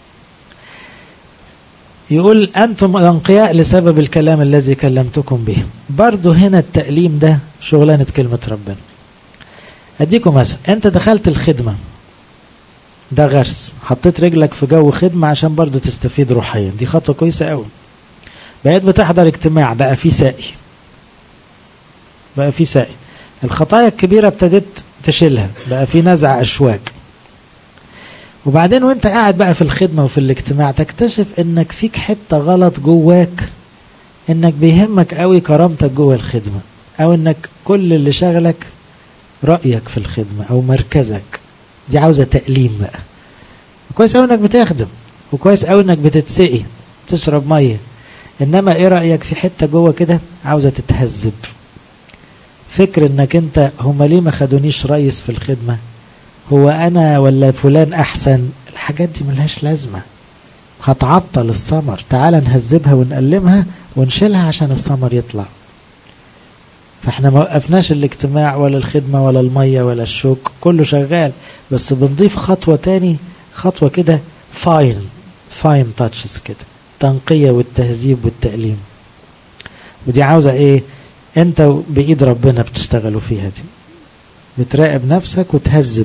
يقول أنتم أنقياء لسبب الكلام الذي كلمتكم به برضو هنا التأليم ده شغلانة كلمة ربنا أديكم مثلا أنت دخلت الخدمة ده غرس حطيت رجلك في جو خدمة عشان برضو تستفيد روحيا دي خطوة كويسة قوي بقيت بتحضر اجتماع بقى في سائي بقى في سائي الخطايا الكبيرة ابتدت تشيلها بقى في نزع أشواك وبعدين وانت قاعد بقى في الخدمة وفي الاجتماع تكتشف انك فيك حتة غلط جواك انك بيهمك قوي كرامتك جوه الخدمة او انك كل اللي شغلك رأيك في الخدمة او مركزك دي عاوزة تأليم بقى كويس قوي انك بتخدم وكويس قوي انك بتتسقي تشرب مية انما ايه رأيك في حتة جوه كده عاوزة تتهذب فكر انك انت هما ليه ما خدونيش رئيس في الخدمة هو انا ولا فلان احسن الحاجات دي ملهاش لازمة هتعطل الثمر تعال نهذبها ونقلمها ونشيلها عشان الثمر يطلع فاحنا ما وقفناش الاجتماع ولا الخدمة ولا المية ولا الشوك كله شغال بس بنضيف خطوة تاني خطوة كده فاين فاين تاتشز كده تنقية والتهذيب والتأليم ودي عاوزة ايه انت بإيد ربنا بتشتغلوا فيها دي بتراقب نفسك وتهذب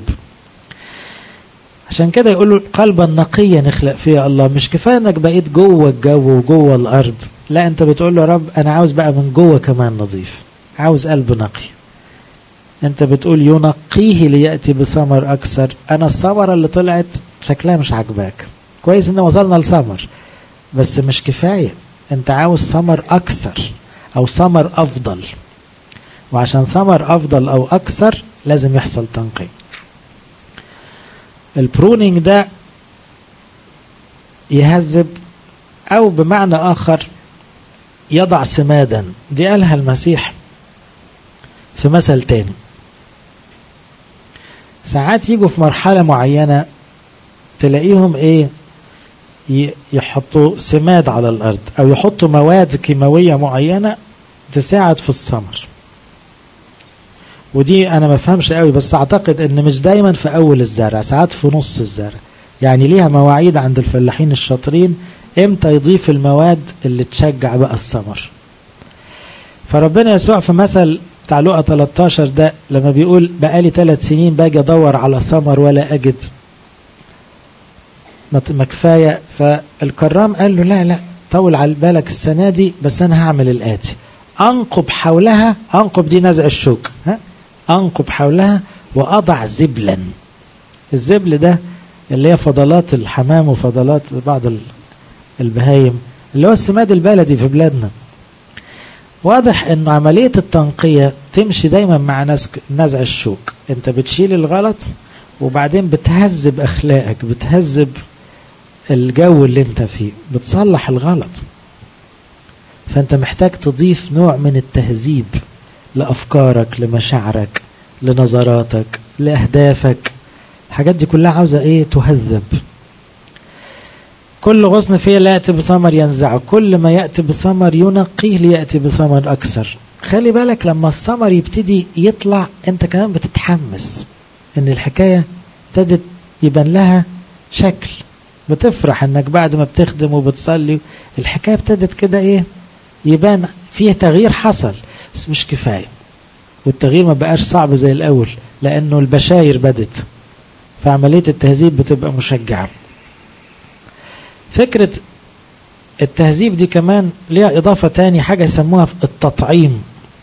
عشان كده يقولوا قلبا نقيا نخلق فيها الله مش كفايه انك بقيت جوه الجو وجوه الارض لا انت بتقول له يا رب انا عاوز بقى من جوه كمان نظيف عاوز قلب نقي انت بتقول ينقيه لياتي بثمر اكثر انا الثمره اللي طلعت شكلها مش عاجباك كويس ان وصلنا لثمر بس مش كفايه انت عاوز ثمر اكثر او ثمر افضل وعشان ثمر افضل او اكثر لازم يحصل تنقية البرونينج ده يهذب او بمعنى اخر يضع سمادا دي قالها المسيح في مثل تاني ساعات يجوا في مرحلة معينة تلاقيهم ايه يحطوا سماد على الارض او يحطوا مواد كيماوية معينة تساعد في الثمر ودي انا ما فهمش قوي بس اعتقد ان مش دايما في اول الزرع ساعات في نص الزرع يعني ليها مواعيد عند الفلاحين الشاطرين امتى يضيف المواد اللي تشجع بقى الثمر فربنا يسوع في مثل بتاع لقى 13 ده لما بيقول بقالي ثلاث سنين باجي ادور على ثمر ولا اجد ما كفايه فالكرام قال له لا لا طول على بالك السنه دي بس انا هعمل الاتي انقب حولها انقب دي نزع الشوك ها انقب حولها واضع زبلا الزبل ده اللي هي فضلات الحمام وفضلات بعض البهايم اللي هو السماد البلدي في بلادنا واضح ان عملية التنقية تمشي دايما مع نزع الشوك انت بتشيل الغلط وبعدين بتهذب اخلاقك بتهذب الجو اللي انت فيه بتصلح الغلط فانت محتاج تضيف نوع من التهذيب لافكارك لمشاعرك لنظراتك لاهدافك الحاجات دي كلها عاوزه ايه تهذب كل غصن فيه لا يأتي بثمر ينزعه كل ما يأتي بثمر ينقيه ليأتي بثمر أكثر خلي بالك لما الثمر يبتدي يطلع انت كمان بتتحمس ان الحكاية ابتدت يبان لها شكل بتفرح انك بعد ما بتخدم وبتصلي الحكاية ابتدت كده ايه يبان فيه تغيير حصل بس مش كفاية والتغيير ما بقاش صعب زي الأول لأنه البشاير بدت فعملية التهذيب بتبقى مشجعة فكرة التهذيب دي كمان ليها إضافة تاني حاجة يسموها التطعيم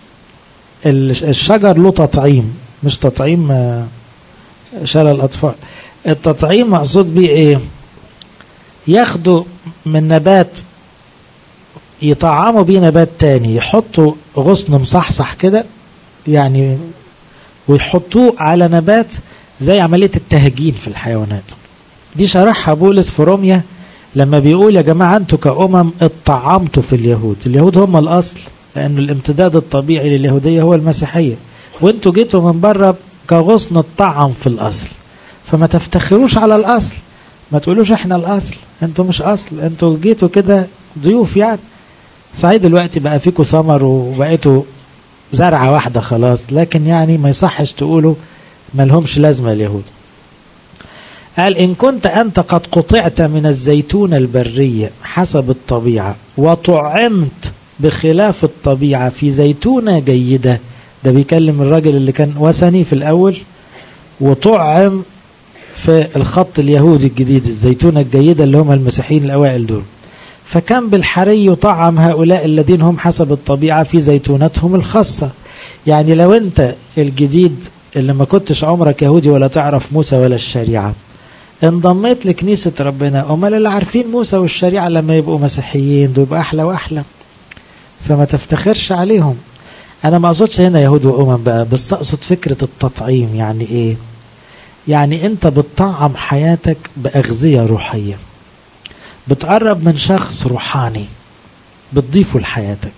الشجر له تطعيم مش تطعيم شلل الأطفال التطعيم مقصود بيه إيه ياخدوا من نبات يطعموا بيه نبات تاني يحطوا غصن مصحصح كده يعني ويحطوه على نبات زي عملية التهجين في الحيوانات دي شرحها بولس في روميا لما بيقول يا جماعة انتوا كأمم اتطعمتوا في اليهود اليهود هم الأصل لأن الامتداد الطبيعي لليهودية هو المسيحية وانتوا جيتوا من بره كغصن اتطعم في الأصل فما تفتخروش على الأصل ما تقولوش احنا الأصل انتوا مش أصل انتوا جيتوا كده ضيوف يعني صحيح دلوقتي بقى فيكم ثمر وبقيتوا زرعة واحدة خلاص لكن يعني ما يصحش تقولوا ما لهمش لازمة اليهود قال إن كنت أنت قد قطعت من الزيتون البرية حسب الطبيعة وطعمت بخلاف الطبيعة في زيتونة جيدة ده بيكلم الراجل اللي كان وثني في الأول وطعم في الخط اليهودي الجديد الزيتونة الجيدة اللي هم المسيحيين الأوائل دول فكان بالحري يطعم هؤلاء الذين هم حسب الطبيعة في زيتونتهم الخاصة يعني لو أنت الجديد اللي ما كنتش عمرك يهودي ولا تعرف موسى ولا الشريعة انضميت لكنيسة ربنا أمال اللي عارفين موسى والشريعة لما يبقوا مسيحيين دول يبقى أحلى وأحلى فما تفتخرش عليهم أنا ما أقصدش هنا يهود وأمم بقى بس أقصد فكرة التطعيم يعني إيه يعني أنت بتطعم حياتك بأغذية روحية بتقرب من شخص روحاني بتضيفه لحياتك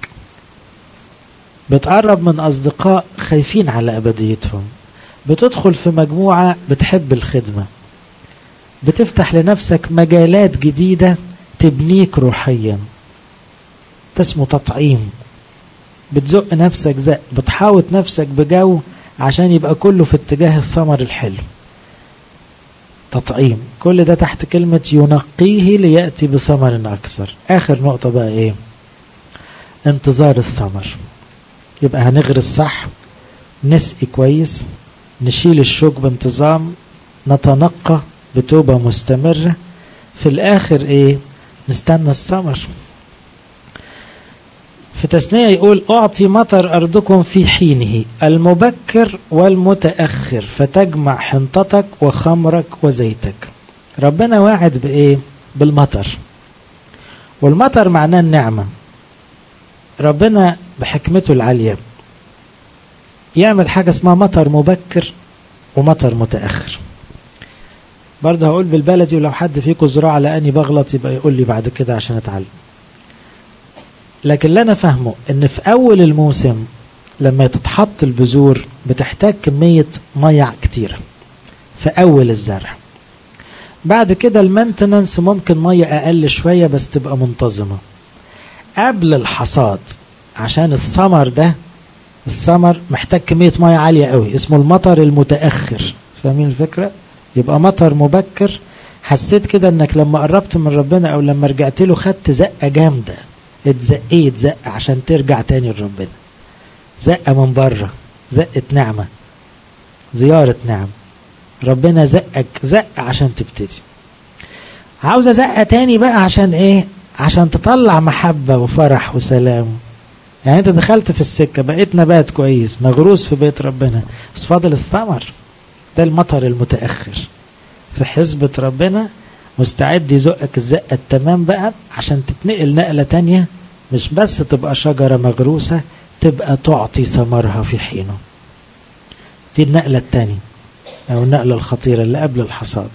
بتقرب من أصدقاء خايفين على أبديتهم بتدخل في مجموعة بتحب الخدمة بتفتح لنفسك مجالات جديدة تبنيك روحيا ده اسمه تطعيم بتزق نفسك زق بتحاوط نفسك بجو عشان يبقى كله في اتجاه الثمر الحلو تطعيم كل ده تحت كلمة ينقيه ليأتي بثمر أكثر آخر نقطة بقى إيه انتظار الثمر يبقى هنغرس صح نسقي كويس نشيل الشوك بانتظام نتنقى بتوبة مستمرة في الآخر إيه نستنى الثمر في تثنية يقول أعطي مطر أرضكم في حينه المبكر والمتأخر فتجمع حنطتك وخمرك وزيتك ربنا واعد بإيه بالمطر والمطر معناه النعمة ربنا بحكمته العالية يعمل حاجة اسمها مطر مبكر ومطر متأخر برضه هقول بالبلدي ولو حد فيكم زراعة لأني بغلط يبقى يقول لي بعد كده عشان أتعلم لكن اللي أنا فاهمه إن في أول الموسم لما تتحط البذور بتحتاج كمية مية كتيرة في أول الزرع بعد كده المينتننس ممكن مية أقل شوية بس تبقى منتظمة قبل الحصاد عشان الثمر ده الثمر محتاج كمية مية عالية قوي اسمه المطر المتأخر فاهمين الفكرة يبقى مطر مبكر حسيت كده انك لما قربت من ربنا او لما رجعت له خدت زقة جامدة اتزقيت زقة عشان ترجع تاني لربنا زقة من بره زقة نعمة زيارة نعم ربنا زقك زقة عشان تبتدي عاوزة زقة تاني بقى عشان ايه عشان تطلع محبة وفرح وسلام يعني انت دخلت في السكة بقيت نبات كويس مغروس في بيت ربنا بس فاضل الثمر ده المطر المتأخر في حزبة ربنا مستعد يزقك الزقة التمام بقى عشان تتنقل نقلة تانية مش بس تبقى شجرة مغروسة تبقى تعطي ثمرها في حينه دي النقلة التانية أو النقلة الخطيرة اللي قبل الحصاد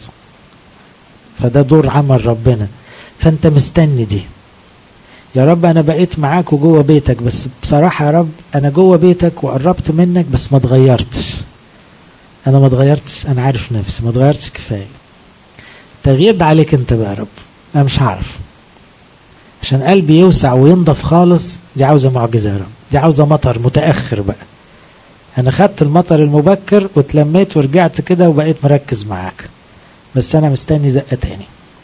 فده دور عمل ربنا فأنت مستني دي يا رب أنا بقيت معاك وجوه بيتك بس بصراحة يا رب أنا جوه بيتك وقربت منك بس ما اتغيرتش أنا ما اتغيرتش أنا عارف نفسي ما اتغيرتش كفاية التغيير ده عليك أنت بقى يا رب أنا مش هعرف عشان قلبي يوسع وينضف خالص دي عاوزة معجزة يا رب دي عاوزة مطر متأخر بقى أنا خدت المطر المبكر واتلميت ورجعت كده وبقيت مركز معاك بس أنا مستني زقة تاني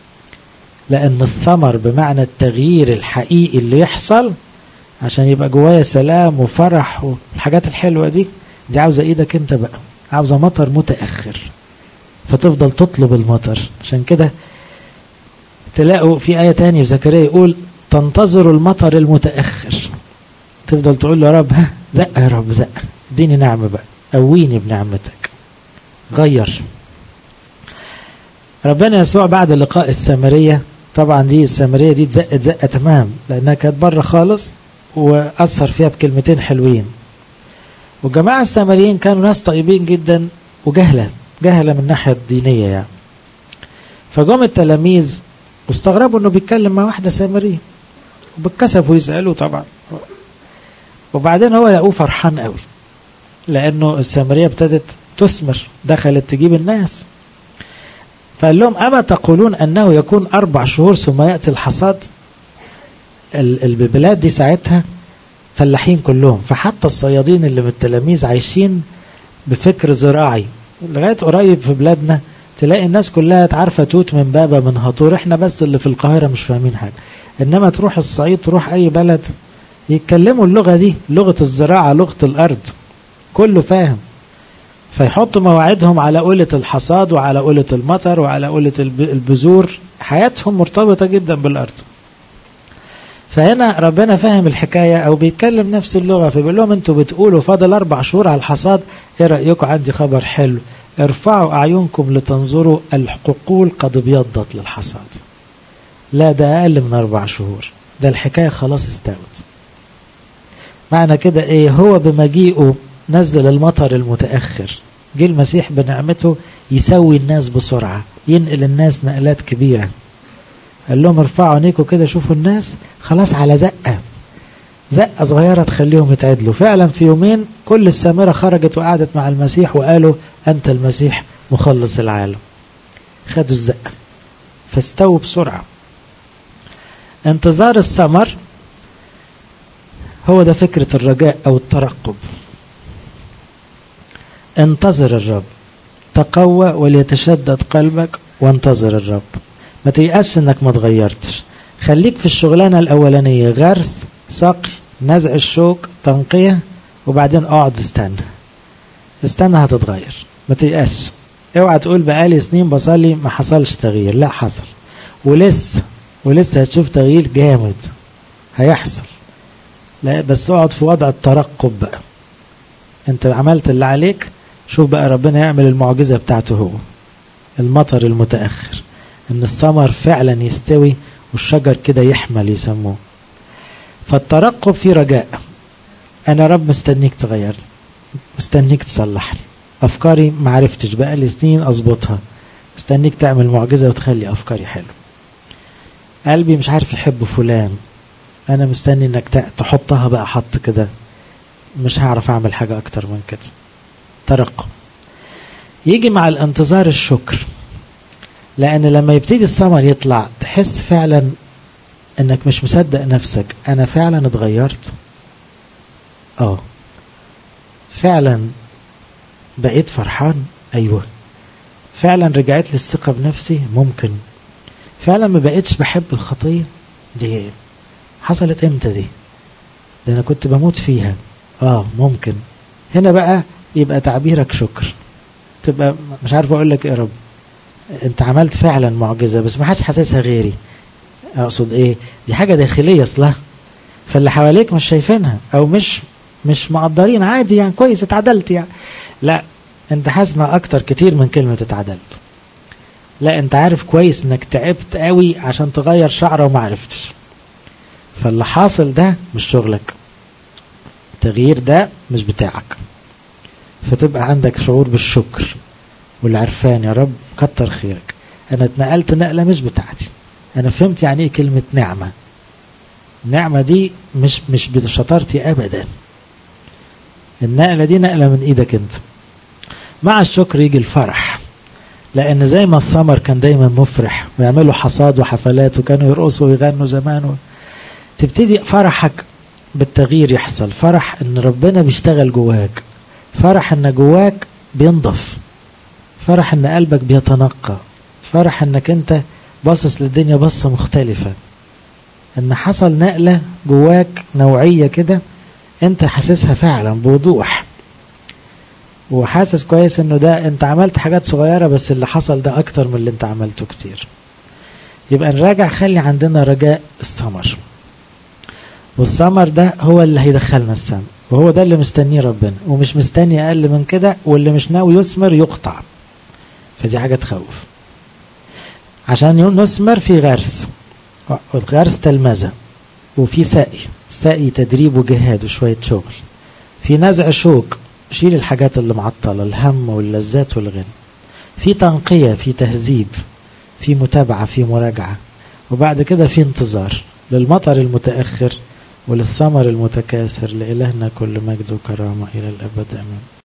لأن الثمر بمعنى التغيير الحقيقي اللي يحصل عشان يبقى جوايا سلام وفرح والحاجات الحلوة دي دي عاوزة ايدك انت بقى عاوزة مطر متأخر فتفضل تطلب المطر عشان كده تلاقوا في آية تانية في زكريا يقول تنتظر المطر المتأخر تفضل تقول له يا رب ها زق يا رب زق اديني نعمة بقى قويني بنعمتك غير ربنا يسوع بعد لقاء السامرية طبعا دي السامرية دي اتزقت زقة تمام لأنها كانت بره خالص وأثر فيها بكلمتين حلوين والجماعة السامريين كانوا ناس طيبين جدا وجهلة جهلة من الناحية الدينية يعني فجم التلاميذ واستغربوا انه بيتكلم مع واحدة سامرية وبتكسفوا يسألوا طبعا وبعدين هو لقوه فرحان قوي لأنه السامرية ابتدت تثمر دخلت تجيب الناس فقال لهم أما تقولون أنه يكون أربع شهور ثم يأتي الحصاد البلاد دي ساعتها فلاحين كلهم فحتى الصيادين اللي من التلاميذ عايشين بفكر زراعي لغاية قريب في بلادنا تلاقي الناس كلها عارفة توت من بابا من هطور احنا بس اللي في القاهرة مش فاهمين حاجة انما تروح الصعيد تروح اي بلد يتكلموا اللغة دي لغة الزراعة لغة الارض كله فاهم فيحطوا مواعيدهم على قولة الحصاد وعلى قولة المطر وعلى قولة البذور حياتهم مرتبطة جدا بالأرض فهنا ربنا فاهم الحكاية أو بيتكلم نفس اللغة فبيقول لهم أنتوا بتقولوا فاضل أربع شهور على الحصاد إيه رأيكم عندي خبر حلو ارفعوا أعينكم لتنظروا الحقول قد ابيضت للحصاد لا ده أقل من أربع شهور ده الحكاية خلاص استوت معنى كده إيه هو بمجيئه نزل المطر المتأخر جه المسيح بنعمته يسوي الناس بسرعة ينقل الناس نقلات كبيرة قال لهم ارفعوا عينيكم كده شوفوا الناس خلاص على زقة زقة صغيرة تخليهم يتعدلوا فعلا في يومين كل السامرة خرجت وقعدت مع المسيح وقالوا أنت المسيح مخلص العالم خدوا الزقة فاستووا بسرعة انتظار الثمر هو ده فكرة الرجاء أو الترقب انتظر الرب تقوى وليتشدد قلبك وانتظر الرب ما تيأسش انك ما تغيرتش خليك في الشغلانة الأولانية غرس سقي نزع الشوك تنقية وبعدين اقعد استنى استنى هتتغير ما تيأسش اوعى تقول بقالي سنين بصلي ما حصلش تغيير لا حصل ولسه ولسه هتشوف تغيير جامد هيحصل لا بس اقعد في وضع الترقب بقى انت عملت اللي عليك شوف بقى ربنا يعمل المعجزة بتاعته هو المطر المتأخر ان الثمر فعلا يستوي والشجر كده يحمل يسموه فالترقب فيه رجاء انا رب مستنيك تغير مستنيك تصلح لي افكاري معرفتش بقى لي سنين اظبطها مستنيك تعمل معجزة وتخلي افكاري حلو قلبي مش عارف يحب فلان انا مستني انك تحطها بقى حط كده مش هعرف اعمل حاجة اكتر من كده ترقب يجي مع الانتظار الشكر لان لما يبتدي الثمر يطلع تحس فعلا انك مش مصدق نفسك انا فعلا اتغيرت اه فعلا بقيت فرحان ايوه فعلا رجعت لي الثقه بنفسي ممكن فعلا ما بقيتش بحب الخطيه دي حصلت امتى دي ده انا كنت بموت فيها اه ممكن هنا بقى يبقى تعبيرك شكر تبقى مش عارف اقول لك ايه يا رب انت عملت فعلا معجزه بس ما حدش حاسسها غيري اقصد ايه دي حاجه داخليه اصلها فاللي حواليك مش شايفينها او مش مش مقدرين عادي يعني كويس اتعدلت يعني لا انت حاسنا اكتر كتير من كلمه اتعدلت لا انت عارف كويس انك تعبت قوي عشان تغير شعره وما عرفتش فاللي حاصل ده مش شغلك التغيير ده مش بتاعك فتبقى عندك شعور بالشكر والعرفان يا رب كتر خيرك انا اتنقلت نقله مش بتاعتي انا فهمت يعني ايه كلمه نعمه النعمه دي مش مش بشطارتي ابدا النقله دي نقله من ايدك انت مع الشكر يجي الفرح لان زي ما الثمر كان دايما مفرح ويعملوا حصاد وحفلات وكانوا يرقصوا ويغنوا زمان و... تبتدي فرحك بالتغيير يحصل فرح ان ربنا بيشتغل جواك فرح ان جواك بينضف فرح ان قلبك بيتنقى فرح انك انت باصص للدنيا بصة مختلفة ان حصل نقلة جواك نوعية كده انت حاسسها فعلا بوضوح وحاسس كويس انه ده انت عملت حاجات صغيرة بس اللي حصل ده اكتر من اللي انت عملته كتير يبقى نراجع خلي عندنا رجاء الثمر والثمر ده هو اللي هيدخلنا السما وهو ده اللي مستنيه ربنا ومش مستني اقل من كده واللي مش ناوي يثمر يقطع فدي حاجه تخوف عشان نثمر في غرس الغرس تلمذة وفي سقي سقي تدريب وجهاد وشوية شغل في نزع شوك شيل الحاجات اللي معطلة الهم واللذات والغنى في تنقية في تهذيب في متابعة في مراجعة وبعد كده في انتظار للمطر المتأخر وللثمر المتكاثر لإلهنا كل مجد وكرامة إلى الأبد أمين